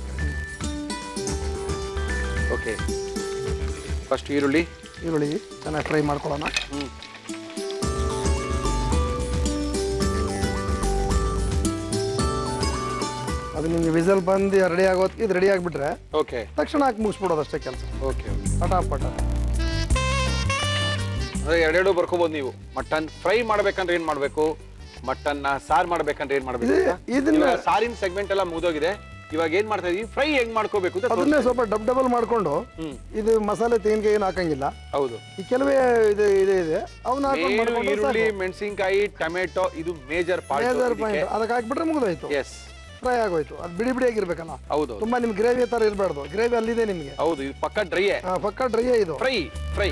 ಓಕೆ ಫಸ್ಟ್ ಈರುಳ್ಳಿ ಈರುಳ್ಳಿ ಚೆನ್ನಾಗಿ ಫ್ರೈ ಮಾಡ್ಕೊಳ್ಳೋಣ ಹ್ಮ್ ಅದು ನಿಮ್ಗೆ ವಿಸಲ್ ಬಂದು ರೆಡಿ ಆಗೋದಕ್ಕೆ ಇದು ರೆಡಿ ಆಗಿಬಿಟ್ರೆ ಓಕೆ ತಕ್ಷಣ ಹಾಕಿ ಮುಗಿಸ್ಬಿಡೋದು ಅಷ್ಟೇ ಕೆಲಸ ಓಕೆ ಓಕೆ ಪಟಾಪಟ ಅಂದ್ರೆ ಎರಡೆರಡು ಬರ್ಕೋಬಹುದು ನೀವು ಮಟನ್ ಫ್ರೈ ಮಾಡ್ಬೇಕಂದ್ರೆ ಏನ್ ಮಾಡ್ಬೇಕು ಮಟನ್ ನ ಸಾರ್ ಮಾಡ್ಬೇಕಂದ್ರೆ ಏನ್ ಮಾಡ್ಬೇಕು ಇದು- ಅಂತ? ಇದನ್ನ- ಇವಾಗ ಸಾರಿನ ಸೆಗ್ಮೆಂಟ್ ಎಲ್ಲ ಮುಗಿದೋಗಿದೆ ಇವಾಗ ಏನ್ ಮಾಡ್ತಾ ಇದೀವಿ ಫ್ರೈ ಹೆಂಗ್ ಮಾಡ್ಕೋಬೇಕು ಅಂತ ಅದನ್ನೇ ಸ್ವಲ್ಪ ಡಬ್ ಡಬಲ್ ಮಾಡ್ಕೊಂಡು ಹ್ಮ್. ಇದು ಮಸಾಲೆ ತೆಂಗಿನಕಾಯಿ ಏನು ಹಾಕಂಗಿಲ್ಲ ಹೌದು ಈ ಕೆಲವೇ ಇದು ಇದೆ ಇದೆ ಅವನ್ನ ಹಾಕೊಂಡು ಮೇನು ಮಾಡ್ಕೊಂಡ್ರೆ ಈರುಳ್ಳಿ ಸಾಕು. ಮೆಣಸಿನಕಾಯಿ ಟೊಮೆಟೊ ಇದು ಮೇಜರ್ ಮೇಜರ್ ಪಾರ್ಟ್ ಪಾಯಿಂಟ್ ಅದಕ್ಕೆ ಹಾಕ್ಬಿಟ್ರೆ ಮುಗಿದೋಯ್ತು ಎಸ್ ಫ್ರೈ ಆಗೋಯ್ತು ಅದು ಬಿಡಿ ಬಿಡಿ ಆಗಿರ್ಬೇಕಲ್ಲ ಹೌದು ತುಂಬಾ ನಿಮ್ಗೆ ಗ್ರೇವಿ ತರ ಇರಬಾರ್ದು ಗ್ರೇವಿ ಅಲ್ಲಿದೆ ನಿಮಗೆ ಹೌದು ಇದು ಪಕ್ಕ ಡ್ರೈ ಪಕ್ಕ ಡ್ರೈ ಇದು ಫ್ರೈ ಫ್ರೈ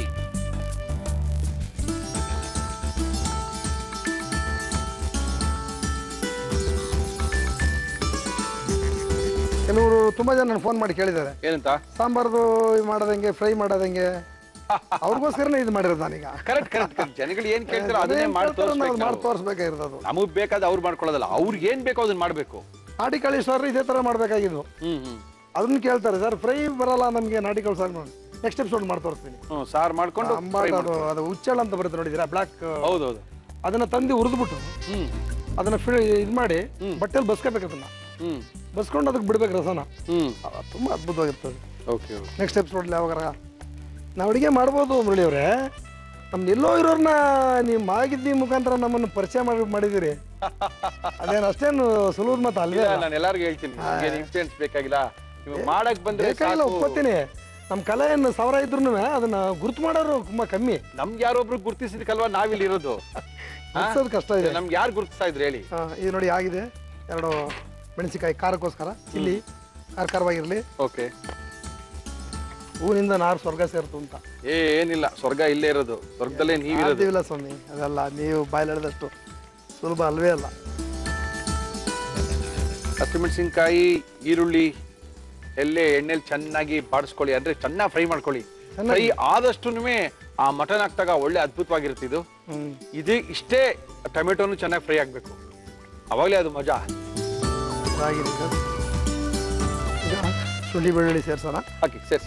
ಕೆಲವರು ತುಂಬಾ ಜನ ಫೋನ್ ಮಾಡಿ ಕೇಳಿದ್ದಾರೆ ಏನಂತ ಸಾಂಬಾರ್ದು ಇದು ಮಾಡೋದಂಗೆ ಫ್ರೈ ಮಾಡೋದಂಗೆ ಅವ್ರಿಗೋಸ್ಕರನೇ ಇದು ಮಾಡಿರೋದು ನಾನೀಗ ಕರೆಕ್ಟ್ ಕರೆಕ್ಟ್ ಕರೆಕ್ಟ್ ಜನಗಳು ಏನ್ ಕೇಳ್ತಾರೋ ಅದನ್ನೇ ಮಾಡಿ ಅದೇನ್ ಕೇಳ್ತಾರೋ ನಾವು ತೋರಿಸ್ಬೇಕು ಮಾಡಿ ನಾವು. ತೋರಿಸ್ಬೇಕಾಗಿರೋದು ನಮಗ್ ಬೇಕಾದ ಅವ್ರು ಮಾಡ್ಕೊಳ್ಳೋದಲ್ಲ ಅವ್ರಿಗೆ ಏನ್ ಬೇಕೋ ಅದನ್ನ ಮಾಡ್ಬೇಕು ನಾಟಿ ಕಾಳಿ ಸಾರು ಇದೇ ತರ ಮಾಡ್ಬೇಕಾಗಿದ್ದು ಹ್ಮ್ ಹ್ಮ್ ಅದನ್ನ ಕೇಳ್ತಾರೆ ಸರ್ ಫ್ರೈ ಬರಲ್ಲ ನಮಗೆ ನಾಟಿ ಕಾಳು ಸಾರು ಮಾಡಿ ನೆಕ್ಸ್ಟ್ ಎಪಿಸೋಡ್ ಮಾಡಿ ತೋರಿಸ್ತೀನಿ ಹ್ಮ್ ಸಾರ್ ಮಾಡ್ಕೊಂಡು ಅಂಬಾಟ ಅದು ಅದು ಉಚ್ಚಳ ಅಂತ ಬರುತ್ತೆ ನೋಡಿದಿರಾ ಬ್ಲಾಕ್ ಹೌದೌದು ಅದನ್ನ ತಂದು ಹುರಿದ್ಬಿಟ್ಟು ಹ್ಮ್ ಅದನ್ನ ಫಿ ಇದು ಮಾಡಿ ಬಟ್ಟೆಲಿ ಬಸ್ಕೋಬೇಕು ಅದನ್ನ ಹ್ಮ್ ಬಸ್ಕೊಂಡು ಅದಕ್ಕೆ ಬಿಡ್ಬೇಕು ರಸನ ಹ್ಮ್ ಅದು ತುಂಬಾ ಅದ್ಭುತವಾಗಿರ್ತದೆ ಓಕೆ ಓಕೆ ನೆಕ್ಸ್ಟ್ ಎಪಿಸೋಡ್ಲಿ ಯಾವಾಗಾರ ನಾವು ಅಡುಗೆ ಮಾಡ್ಬೋದು ಮುರಳಿ ಅವರೇ ನಮ್ದು ಎಲ್ಲೋ ಇರೋರ್ನ ನೀವು ಮಾಗಿದ್ದಿ ಮುಖಾಂತರ ನಮ್ಮನ್ನು ಪರಿಚಯ ಮಾಡಿ ಮಾಡಿದಿರಿ ಅದೇನು ಅಷ್ಟೇನು ಸುಲಭದ ಮಾತು ಅಲ್ವೇ ಅಲ್ಲ. ನಾನು ಎಲ್ಲಾರ್ಗು ಹೇಳ್ತೀನಿ ನಿಮ್ಗೆ ಇನ್ಫ್ಲೂಯೆನ್ಸ್ ಬೇಕಾಗಿಲ್ಲ ನೀವು ಮಾಡಕ್ ಬಂದ್ರೆ ಬೇಕಾಗಿಲ್ಲ ಸಾಕು ಒಪ್ಕೋತೀನಿ ನಮ್ಮ ಕಲೆಯನ್ನು ಸಾವಿರ ಇದ್ರೂ ಅದನ್ನ ಗುರುತು ಮಾಡೋರು ತುಂಬಾ ಕಮ್ಮಿ ನಮ್ಗೆ ಯಾರೊಬ್ರು ಗುರ್ತಿಸಿದ್ಕಲ್ವಾ ನಾವಿಲ್ಲಿ ಇರೋದು ಗುರ್ತಿಸೋದು ಕಷ್ಟ ಇದೆ ನಮ್ಗೆ ಯಾರು ಗುರ್ತಿಸ್ತಾ ಇದ್ರಿ ಹೇಳಿ ಹಾ, ಇದು ನೋಡಿ ಆಗಿದೆ ಎರಡು ಮೆಣಸಿಕಾಯಿ ಖಾರಕ್ಕೋಸ್ಕರ ಇಲ್ಲಿ ಖಾರ ಖಾರವಾಗಿರಲಿ ಓಕೆ ಹೂವಿನಿಂದ ನಾರು ಸ್ವರ್ಗ ಸೇರ್ತು ಅಂತ ಏನಿಲ್ಲ ಸ್ವರ್ಗ ಇಲ್ಲೇ ಇರೋದು ಸ್ವರ್ಗದಲ್ಲೇ ನೀವಿರೋದು ಸಾಧ್ಯವಿಲ್ಲ ಸ್ವಾಮಿ ಅದೆಲ್ಲ ನೀವು ಬಾಯ್ಲಾಡಿದಷ್ಟು ಸುಲಭ ಅಲ್ವೇ ಅಲ್ಲ ಹಸಿಮೆಣಸಿನ್ಕಾಯಿ ಈರುಳ್ಳಿ ಎಲ್ಲೇ ಎಣ್ಣೆಲಿ ಚೆನ್ನಾಗಿ ಬಾಡಿಸ್ಕೊಳ್ಳಿ ಅಂದ್ರೆ ಚೆನ್ನಾಗಿ ಫ್ರೈ ಮಾಡ್ಕೊಳ್ಳಿ ಫ್ರೈ ಆದಷ್ಟು ಆ ಮಟನ್ ಹಾಕ್ದಾಗ ಒಳ್ಳೆ ಅದ್ಭುತವಾಗಿರುತ್ತೆ ಇದು ಹ್ಮ್ ಇದು ಇಷ್ಟೇ ಟೊಮೆಟೊನು ಚೆನ್ನಾಗಿ ಫ್ರೈ ಆಗ್ಬೇಕು ಅವಾಗಲೇ ಅದು ಮಜಾ ಆಗಿದೆ ಈಗ ಈಗ ಶುಂಠಿ ಬೆಳ್ಳುಳ್ಳಿ ಸೇರ್ಸೋಣ ಹಾಕಿ ಸೇರಿಸಿ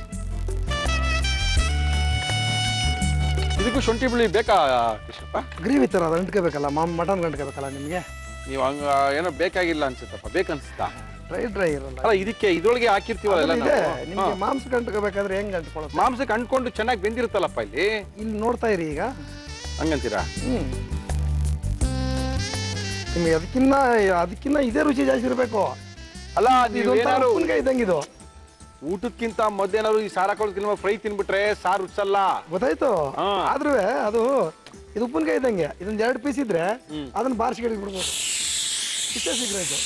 ಇದಕ್ಕೂ ಶುಂಠಿ ಬೆಳ್ಳಿ ಬೇಕಾ ಕೃಷ್ಣಪ್ಪ ಗ್ರೇವಿ ಥರ ಅದು ಅಂಟ್ಕೋಬೇಕಲ್ಲ ಮಾಮ್ ಮಟನ್ ಅಂಟ್ಕೋಬೇಕಲ್ಲ ನಿಮಗೆ ನೀವು ಹಂಗ ಏನೋ ಬೇಕಾಗಿಲ್ಲ ಅನ್ಸುತ್ತಪ್ಪ ಬೇಕನ್ಸುತ್ತಾ ಡ್ರೈ ಡ್ರೈ ಇರಲ್ಲ ಅಲ್ಲ ಇದಕ್ಕೆ ಇದ್ರೊಳಗೆ ಹಾಕಿರ್ತೀವಲ್ಲ ಎಲ್ಲ ಇದೆ ನಾವು. ನಿಮಗೆ ಹಾ. ಮಾಂಸಕ್ಕೆ ಅಂಟ್ಕೋಬೇಕಾದ್ರೆ ಹೆಂಗ್ ಅಂಟ್ಕೊಳ್ಳೋದು ಮಾಂಸಕ್ಕೆ ಅಂಟ್ಕೊಂಡು ಚೆನ್ನಾಗಿ ಬೆಂದಿರುತ್ತಲ್ಲಪ್ಪ ಇಲ್ಲಿ ಇಲ್ಲಿ ನೋಡ್ತಾ ಇರಿ ಈಗ ಹಂಗಂತೀರಾ ಹ್ಮ್ ನಿಮಗೆ ಅದಕ್ಕಿನ್ನ ಅದಕ್ಕಿನ್ನ ಇದೇ ರುಚಿ ಜಾಸ್ತಿ ಇರಬೇಕು ಅಲ್ಲ ಇದು ನೀವು ಏನಾದ್ರು ಉಪ್ಪಿನಕಾಯಿ ಇದ್ದಂಗೆ ಇದು ಊಟಕ್ಕಿಂತ ಮೊದ್ಲೇನಾದ್ರು ಈ ಸಾರ ಹಾಕೋದಕ್ಕಿಂತ ಫ್ರೈ ತಿನ್ಬಿಟ್ರೆ ಸಾರು ರುಚಲ್ಲ ಗೊತ್ತಾಯ್ತು ಹಾ. ಆದ್ರೂ ಅದು ಇದು ಉಪ್ಪಿನಕಾಯಿ ಇದ್ದಂಗೆ ಇದೊಂದು ಎರಡು ಪೀಸ್ ಇದ್ರೆ ಹ್ಮ್. ಅದನ್ನ ಬಾರಿಸಿ ಬಿಡ್ಬೋದು ಇಷ್ಟೇ ಸಿಗ್ರೈತು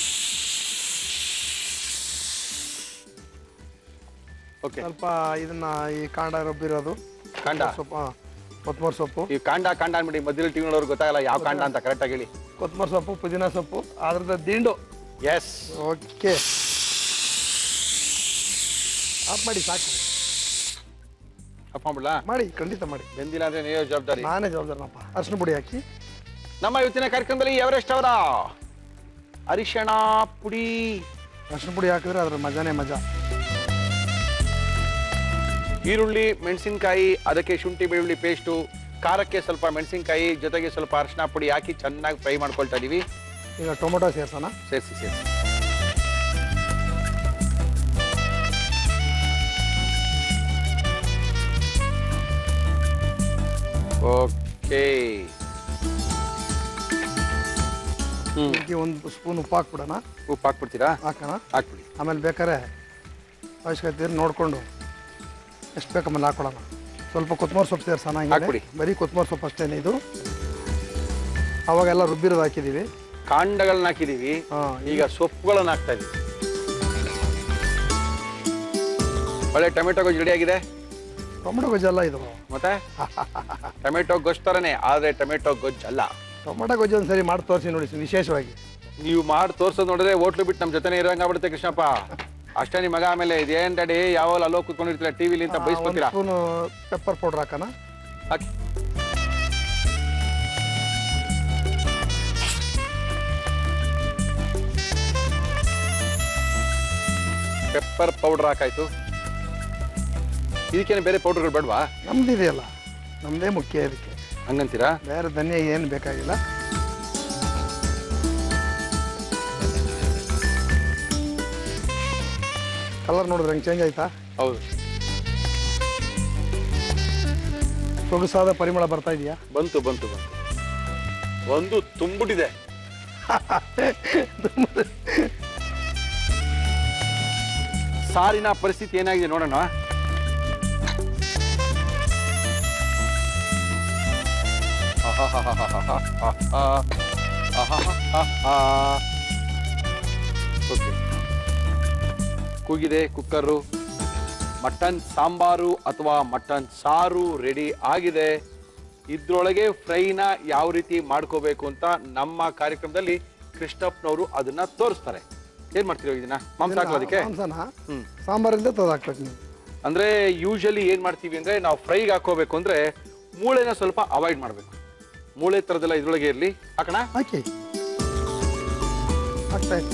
ಓಕೆ ಸ್ವಲ್ಪ ಇದನ್ನ ಈ ಕಾಂಡ ರುಬ್ಬಿರೋದು ಕಾಂಡ ಸೊಪ್ಪು ಕೊತ್ತಂಬರಿ ಸೊಪ್ಪು ಈ ಕಾಂಡ ಕಾಂಡ ಅನ್ಬಿಡಿ ಮಧ್ಯದಲ್ಲಿ ಟಿವಿ ನೋಡೋರು ಗೊತ್ತಾಗಲ್ಲ ಯಾವ ಕಾಂಡ ಅಂತ ಕರೆಕ್ಟ್ ಆಗಿ ಹೇಳಿ ಕೊತ್ತಂಬರಿ ಸೊಪ್ಪು ಪುದೀನ ಸೊಪ್ಪು ಅದ್ರದ್ದು ದಿಂಡು ಎಸ್ ಓಕೆ ಆಫ್ ಮಾಡಿ ಸಾಕು ಅಪ್ಪ ಬಿಡ್ಲಾ ಮಾಡಿ ಖಂಡಿತ ಮಾಡಿ ಬೆಂದಿಲ್ಲ ಅಂದ್ರೆ ನೀವೇ ಜವಾಬ್ದಾರಿ ನಾನೇ ಜವಾಬ್ದಾರನಪ್ಪ ಅರ್ಶಿನ ಪುಡಿ ಹಾಕಿ ನಮ್ಮ ಇವತ್ತಿನ ಕಾರ್ಯಕ್ರಮದಲ್ಲಿ ಎವರೆಸ್ಟ್ ಅವರ ಅರಿಶಿಣ ಪುಡಿ ಅರ್ಶಿನ ಪುಡಿ ಹಾಕಿದ್ರೆ ಅದ್ರ ಮಜಾನೇ ಮಜಾ ಈರುಳ್ಳಿ ಮೆಣಸಿನಕಾಯಿ ಅದಕ್ಕೆ ಶುಂಠಿ ಬೆಳ್ಳುಳ್ಳಿ ಪೇಸ್ಟು ಖಾರಕ್ಕೆ ಸ್ವಲ್ಪ ಮೆಣಸಿನಕಾಯಿ ಜೊತೆಗೆ ಸ್ವಲ್ಪ ಅರಿಶಿಣ ಪುಡಿ ಹಾಕಿ ಚೆನ್ನಾಗಿ ಫ್ರೈ ಮಾಡ್ಕೊಳ್ತಾ ಇದೀವಿ ಈಗ ಟೊಮೊಟೊ ಸೇರ್ಸೋಣ ಸೇರಿಸಿ ಸೇರಿಸಿ ಓಕೆ ಹ್ಮ್ ಇದಕ್ಕೆ ಒಂದು ಸ್ಪೂನ್ ಉಪ್ಪು ಹಾಕ್ಬಿಡೋಣ ಉಪ್ಪು ಹಾಕ್ಬಿಡ್ತೀರಾ ಹಾಕೋಣ ಹಾಕ್ಬಿಡಿ ಆಮೇಲೆ ಬೇಕಾದ್ರೆ ಅವಶ್ಯಕತೆ ಇದ್ರೆ ನೋಡಿಕೊಂಡು ಎಷ್ಟು ಬೇಕು ಆಮೇಲೆ ಹಾಕೊಳ್ಳೋಣ ಸ್ವಲ್ಪ ಕೊತ್ತಂಬರಿ ಸೊಪ್ಪು ಸೇರ್ಸೋಣ ಹಾಕ್ಬಿಡಿ. ಹಿಂಗೆ ಬರೀ ಕೊತ್ತಂಬರಿ ಸೊಪ್ಪು ಅಷ್ಟೇನೆ ಇದು ಅವಾಗೆಲ್ಲ ರುಬ್ಬಿರೋದು ಹಾಕಿದ್ದೀವಿ ಕಾಂಡಗಳನ್ನ ಹಾಕಿದೀವಿ ಹಾಂ ಈಗ ಸೊಪ್ಪುಗಳನ್ನ ಹಾಕ್ತಾ ಇದೀವಿ ಒಳ್ಳೆ ಟೊಮೆಟೊ ಗೊಜ್ಜು ರೆಡಿ ಆಗಿದೆ ಟೊಮೊಟೊ ಗೊಜ್ಜಲ್ಲ ಇದು ಮತ್ತೆ ಟೊಮೆಟೊ ಗೊಜ್ಜು ಥರನೇ ಆದರೆ ಟೊಮೆಟೊ ಗೊಜ್ಜಲ್ಲ ಟೊಮೊಟೊ ಗೊಜ್ಜು ಒಂದು ಸರಿ ಮಾಡಿ ತೋರಿಸಿ ನೋಡಿ ವಿಶೇಷವಾಗಿ ನೀವು ಮಾಡಿ ತೋರ್ಸೋದು ನೋಡಿದ್ರೆ ಹೋಟ್ಲು ಬಿಟ್ಟು ನಮ್ಮ ಜೊತೆನೇ ಇರೋಂಗ್ ಆಗ್ಬಿಡುತ್ತೆ ಕೃಷ್ಣಪ್ಪ ಅಷ್ಟೇ ನಿಮ್ಮ ಮಗ ಆಮೇಲೆ ಇದೇನ್ ಡ್ಯಾಡಿ ಯಾವಾಗ ಅಲ್ಲೋ ಕೂತ್ಕೊಂಡಿರ್ತೀರ ಟಿವಿಲಿ ಅಂತ ಒಂದು ಬಯಸ್ಕೊತೀರಾ ಸ್ಪೂನು ಪೆಪ್ಪರ್ ಪೌಡ್ರ್ ಹಾಕೋಣ ಹಾಕಿ ಪೆಪ್ಪರ್ ಪೌಡರ್ ಹಾಕಾಯ್ತು ಇದಕ್ಕೇನು ಬೇರೆ ಪೌಡರ್ಗಳು ಬೇಡವಾ ನಮ್ದು ಇದೆಯಲ್ಲ ನಮ್ಮದೇ ಮುಖ್ಯ ಇದಕ್ಕೆ ಹಂಗಂತೀರಾ ಬೇರೆ ಧನ್ಯ ಏನು ಬೇಕಾಗಿಲ್ಲ ಕಲರ್ ನೋಡಿದ್ರೆ ಹೆಂಗೆ ಚೇಂಜ್ ಆಯ್ತಾ ಹೌದು ಸೊಗಸಾದ ಪರಿಮಳ ಬರ್ತಾ ಇದೆಯಾ ಬಂತು ಬಂತು ಬಂತು ಒಂದು ತುಂಬಿಟ್ಟಿದೆ ಸಾರಿನ ಪರಿಸ್ಥಿತಿ ಏನಾಗಿದೆ ನೋಡೋಣ ಓಕೆ ಕೂಗಿದೆ ಕುಕ್ಕರು ಮಟನ್ ಸಾಂಬಾರು ಅಥವಾ ಮಟನ್ ಸಾರು ರೆಡಿ ಆಗಿದೆ ಇದ್ರೊಳಗೆ ಫ್ರೈನ ಯಾವ ರೀತಿ ಮಾಡ್ಕೋಬೇಕು ಅಂತ ನಮ್ಮ ಕಾರ್ಯಕ್ರಮದಲ್ಲಿ ಕೃಷ್ಣಪ್ಪನವರು ಅದನ್ನ ತೋರಿಸ್ತಾರೆ ಏನ್ ಮಾಡ್ತೀರೋ ಇದನ್ನ ಮಾಂಸ ಹಾಕೋದಕ್ಕೆ ಮಾಂಸನ ಹ್ಮ್ ಸಾಂಬಾರಿಂದ ತೆಗೆದು ಹಾಕ್ಬೇಕು ನೀವು ಅಂದ್ರೆ ಯೂಶಲಿ ಏನ್ ಮಾಡ್ತೀವಿ ಅಂದ್ರೆ ನಾವು ಫ್ರೈಗೆ ಹಾಕೋಬೇಕು ಅಂದ್ರೆ ಮೂಳೆನ ಸ್ವಲ್ಪ ಅವಾಯ್ಡ್ ಮಾಡ್ಬೇಕು ಮೂಳೆ ತರದೆಲ್ಲ ಇದ್ರೊಳಗೆ ಇರ್ಲಿ ಹಾಕೋಣ ಹಾಕಿ ಹಾಕ್ತಾ ಇರಿ.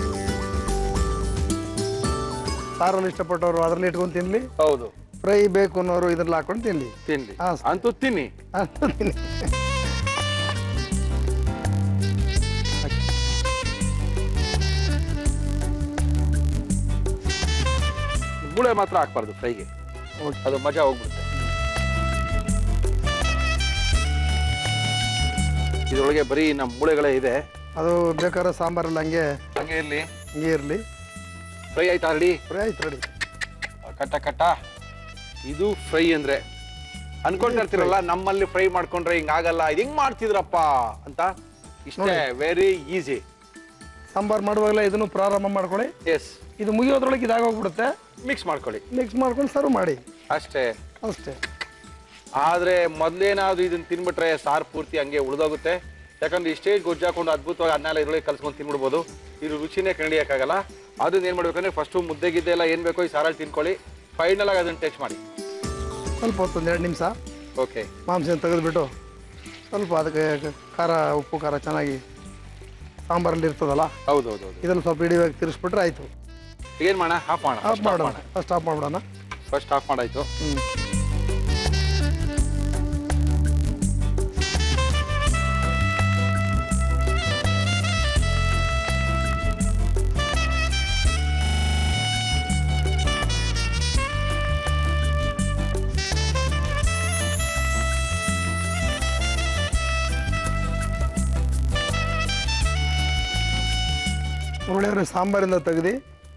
ಸಾರಲ್ಲಿ ಇಷ್ಟಪಟ್ಟವರು ಅದರಲ್ಲಿ ಇಟ್ಕೊಂಡು ತಿನ್ಲಿ ಹೌದು ಫ್ರೈ ಬೇಕು ಅನ್ನೋರು ಇದ್ರಲ್ಲಿ ಹಾಕೊಂಡು ತಿನ್ಲಿ ತಿನ್ಲಿ ಹಾ, ಸರಿ. ಅಂತೂ ತಿನ್ನಿ ಅಂತ ತಿನ್ನಿ ಮೂಳೆ ಮಾತ್ರ ಹಾಕ್ಬಾರ್ದು ಫ್ರೈಗೆ ಓಕೆ ಅದು ಮಜಾ ಹೋಗ್ಬಿಡುತ್ತೆ ಇದ್ರೊಳಗೆ ಬರೀ ನಮ್ಮ ಮೂಳೆಗಳೇ ಇದೆ ಅದು ಬೇಕಾದ್ರೆ ಸಾಂಬಾರಲ್ಲಿ ಹಂಗೆ ಹಂಗೆ ಇರ್ಲಿ ಹಂಗೆ ಇರಲಿ ಫ್ರೈ ಆಯ್ತಾ ರೆಡಿ ಫ್ರೈ ಆಯ್ತು ರೆಡಿ ಕಟ್ಟ ಕಟ್ಟ ಇದು ಫ್ರೈ ಅಂದ್ರೆ ಅನ್ಕೊಂತಾ ಇರ್ತೀರಲ್ಲ ನಮ್ಮಲ್ಲಿ ಫ್ರೈ ಮಾಡ್ಕೊಂಡ್ರೆ ಹಿಂಗಾಗಲ್ಲ ಇದು ಹೆಂಗ್ ಮಾಡ್ತಿದ್ರಪ್ಪ ಅಂತ ಇಷ್ಟೇ ವೆರಿ ಈಸಿ ಸಾಂಬಾರು ಮಾಡುವಾಗಲೇ ಇದನ್ನು ಪ್ರಾರಂಭ ಮಾಡ್ಕೊಳ್ಳಿ ಎಸ್ ಇದು ಮುಗಿಯೋದ್ರೊಳಗೆ ಇದಾಗೋಗ್ಬಿಡುತ್ತೆ ಮಿಕ್ಸ್ ಮಾಡ್ಕೊಳ್ಳಿ ಮಿಕ್ಸ್ ಮಾಡ್ಕೊಂಡು ಸರ್ವ್ ಮಾಡಿ ಅಷ್ಟೇ ಅಷ್ಟೇ ಆದ್ರೆ ಮೊದ್ಲೇನಾದ್ರು ಇದನ್ನ ತಿನ್ಬಿಟ್ರೆ ಸಾರು ಪೂರ್ತಿ ಹಂಗೆ ಉಳಿದೋಗುತ್ತೆ ಯಾಕಂದ್ರೆ ಇಷ್ಟೇ ಗೊಜ್ಜು ಹಾಕೊಂಡು ಅದ್ಭುತವಾಗಿ ಅನ್ನೆಲ್ಲ ಇದ್ರೊಳಗೆ ಕಲ್ಸ್ಕೊಂಡು ತಿನ್ಬಿಡ್ಬೋದು ಇದು ರುಚಿನೇ ಕಂಡಿಯಕ್ಕಾಗಲ್ಲ ಅದನ್ನ ಏನ್ ಮಾಡ್ಬೇಕಂದ್ರೆ ಫಸ್ಟ್ ಮುದ್ದೆ ಗಿದ್ದೆ ಎಲ್ಲ ಏನ್ ಬೇಕೋ ಈ ಸಾರಲ್ಲಿ ತಿನ್ಕೊಳ್ಳಿ ಫೈನಲ್ ಆಗಿ ಅದನ್ನ ಟೇಸ್ಟ್ ಮಾಡಿ ಸ್ವಲ್ಪ ಹೊತ್ತು ಒಂದು ಎರಡು ನಿಮಿಷ ಓಕೆ ಮಾಂಸನ ತೆಗೆದುಬಿಟ್ಟು ಸ್ವಲ್ಪ ಅದಕ್ಕೆ ಖಾರ ಉಪ್ಪು ಖಾರ ಚೆನ್ನಾಗಿ ಸಾಂಬಾರಲ್ಲಿ ಇರ್ತದಲ್ಲ ಹೌದು ಹೌದು ಹೌದು ಇದನ್ನು ಸ್ವಲ್ಪ ಇಡಿವಾಗಿ ತಿರ್ಸ್ಬಿಟ್ರೆ ಆಯಿತು ಏನು ಮಾಡೋಣ ಹಾಫ್ ಮಾಡೋಣ ಆಫ್ ಮಾಡೋಣ ಫಸ್ಟ್ ಆಫ್ ಮಾಡ್ಬಿಡೋಣ ಫಸ್ಟ್ ಹಾಫ್ ಮಾಡಾಯ್ತು ಹ್ಞೂ ಉರುಳಿಯವ್ರೆ ಸಾಂಬಾರಿಂದ ತೆಗೆದು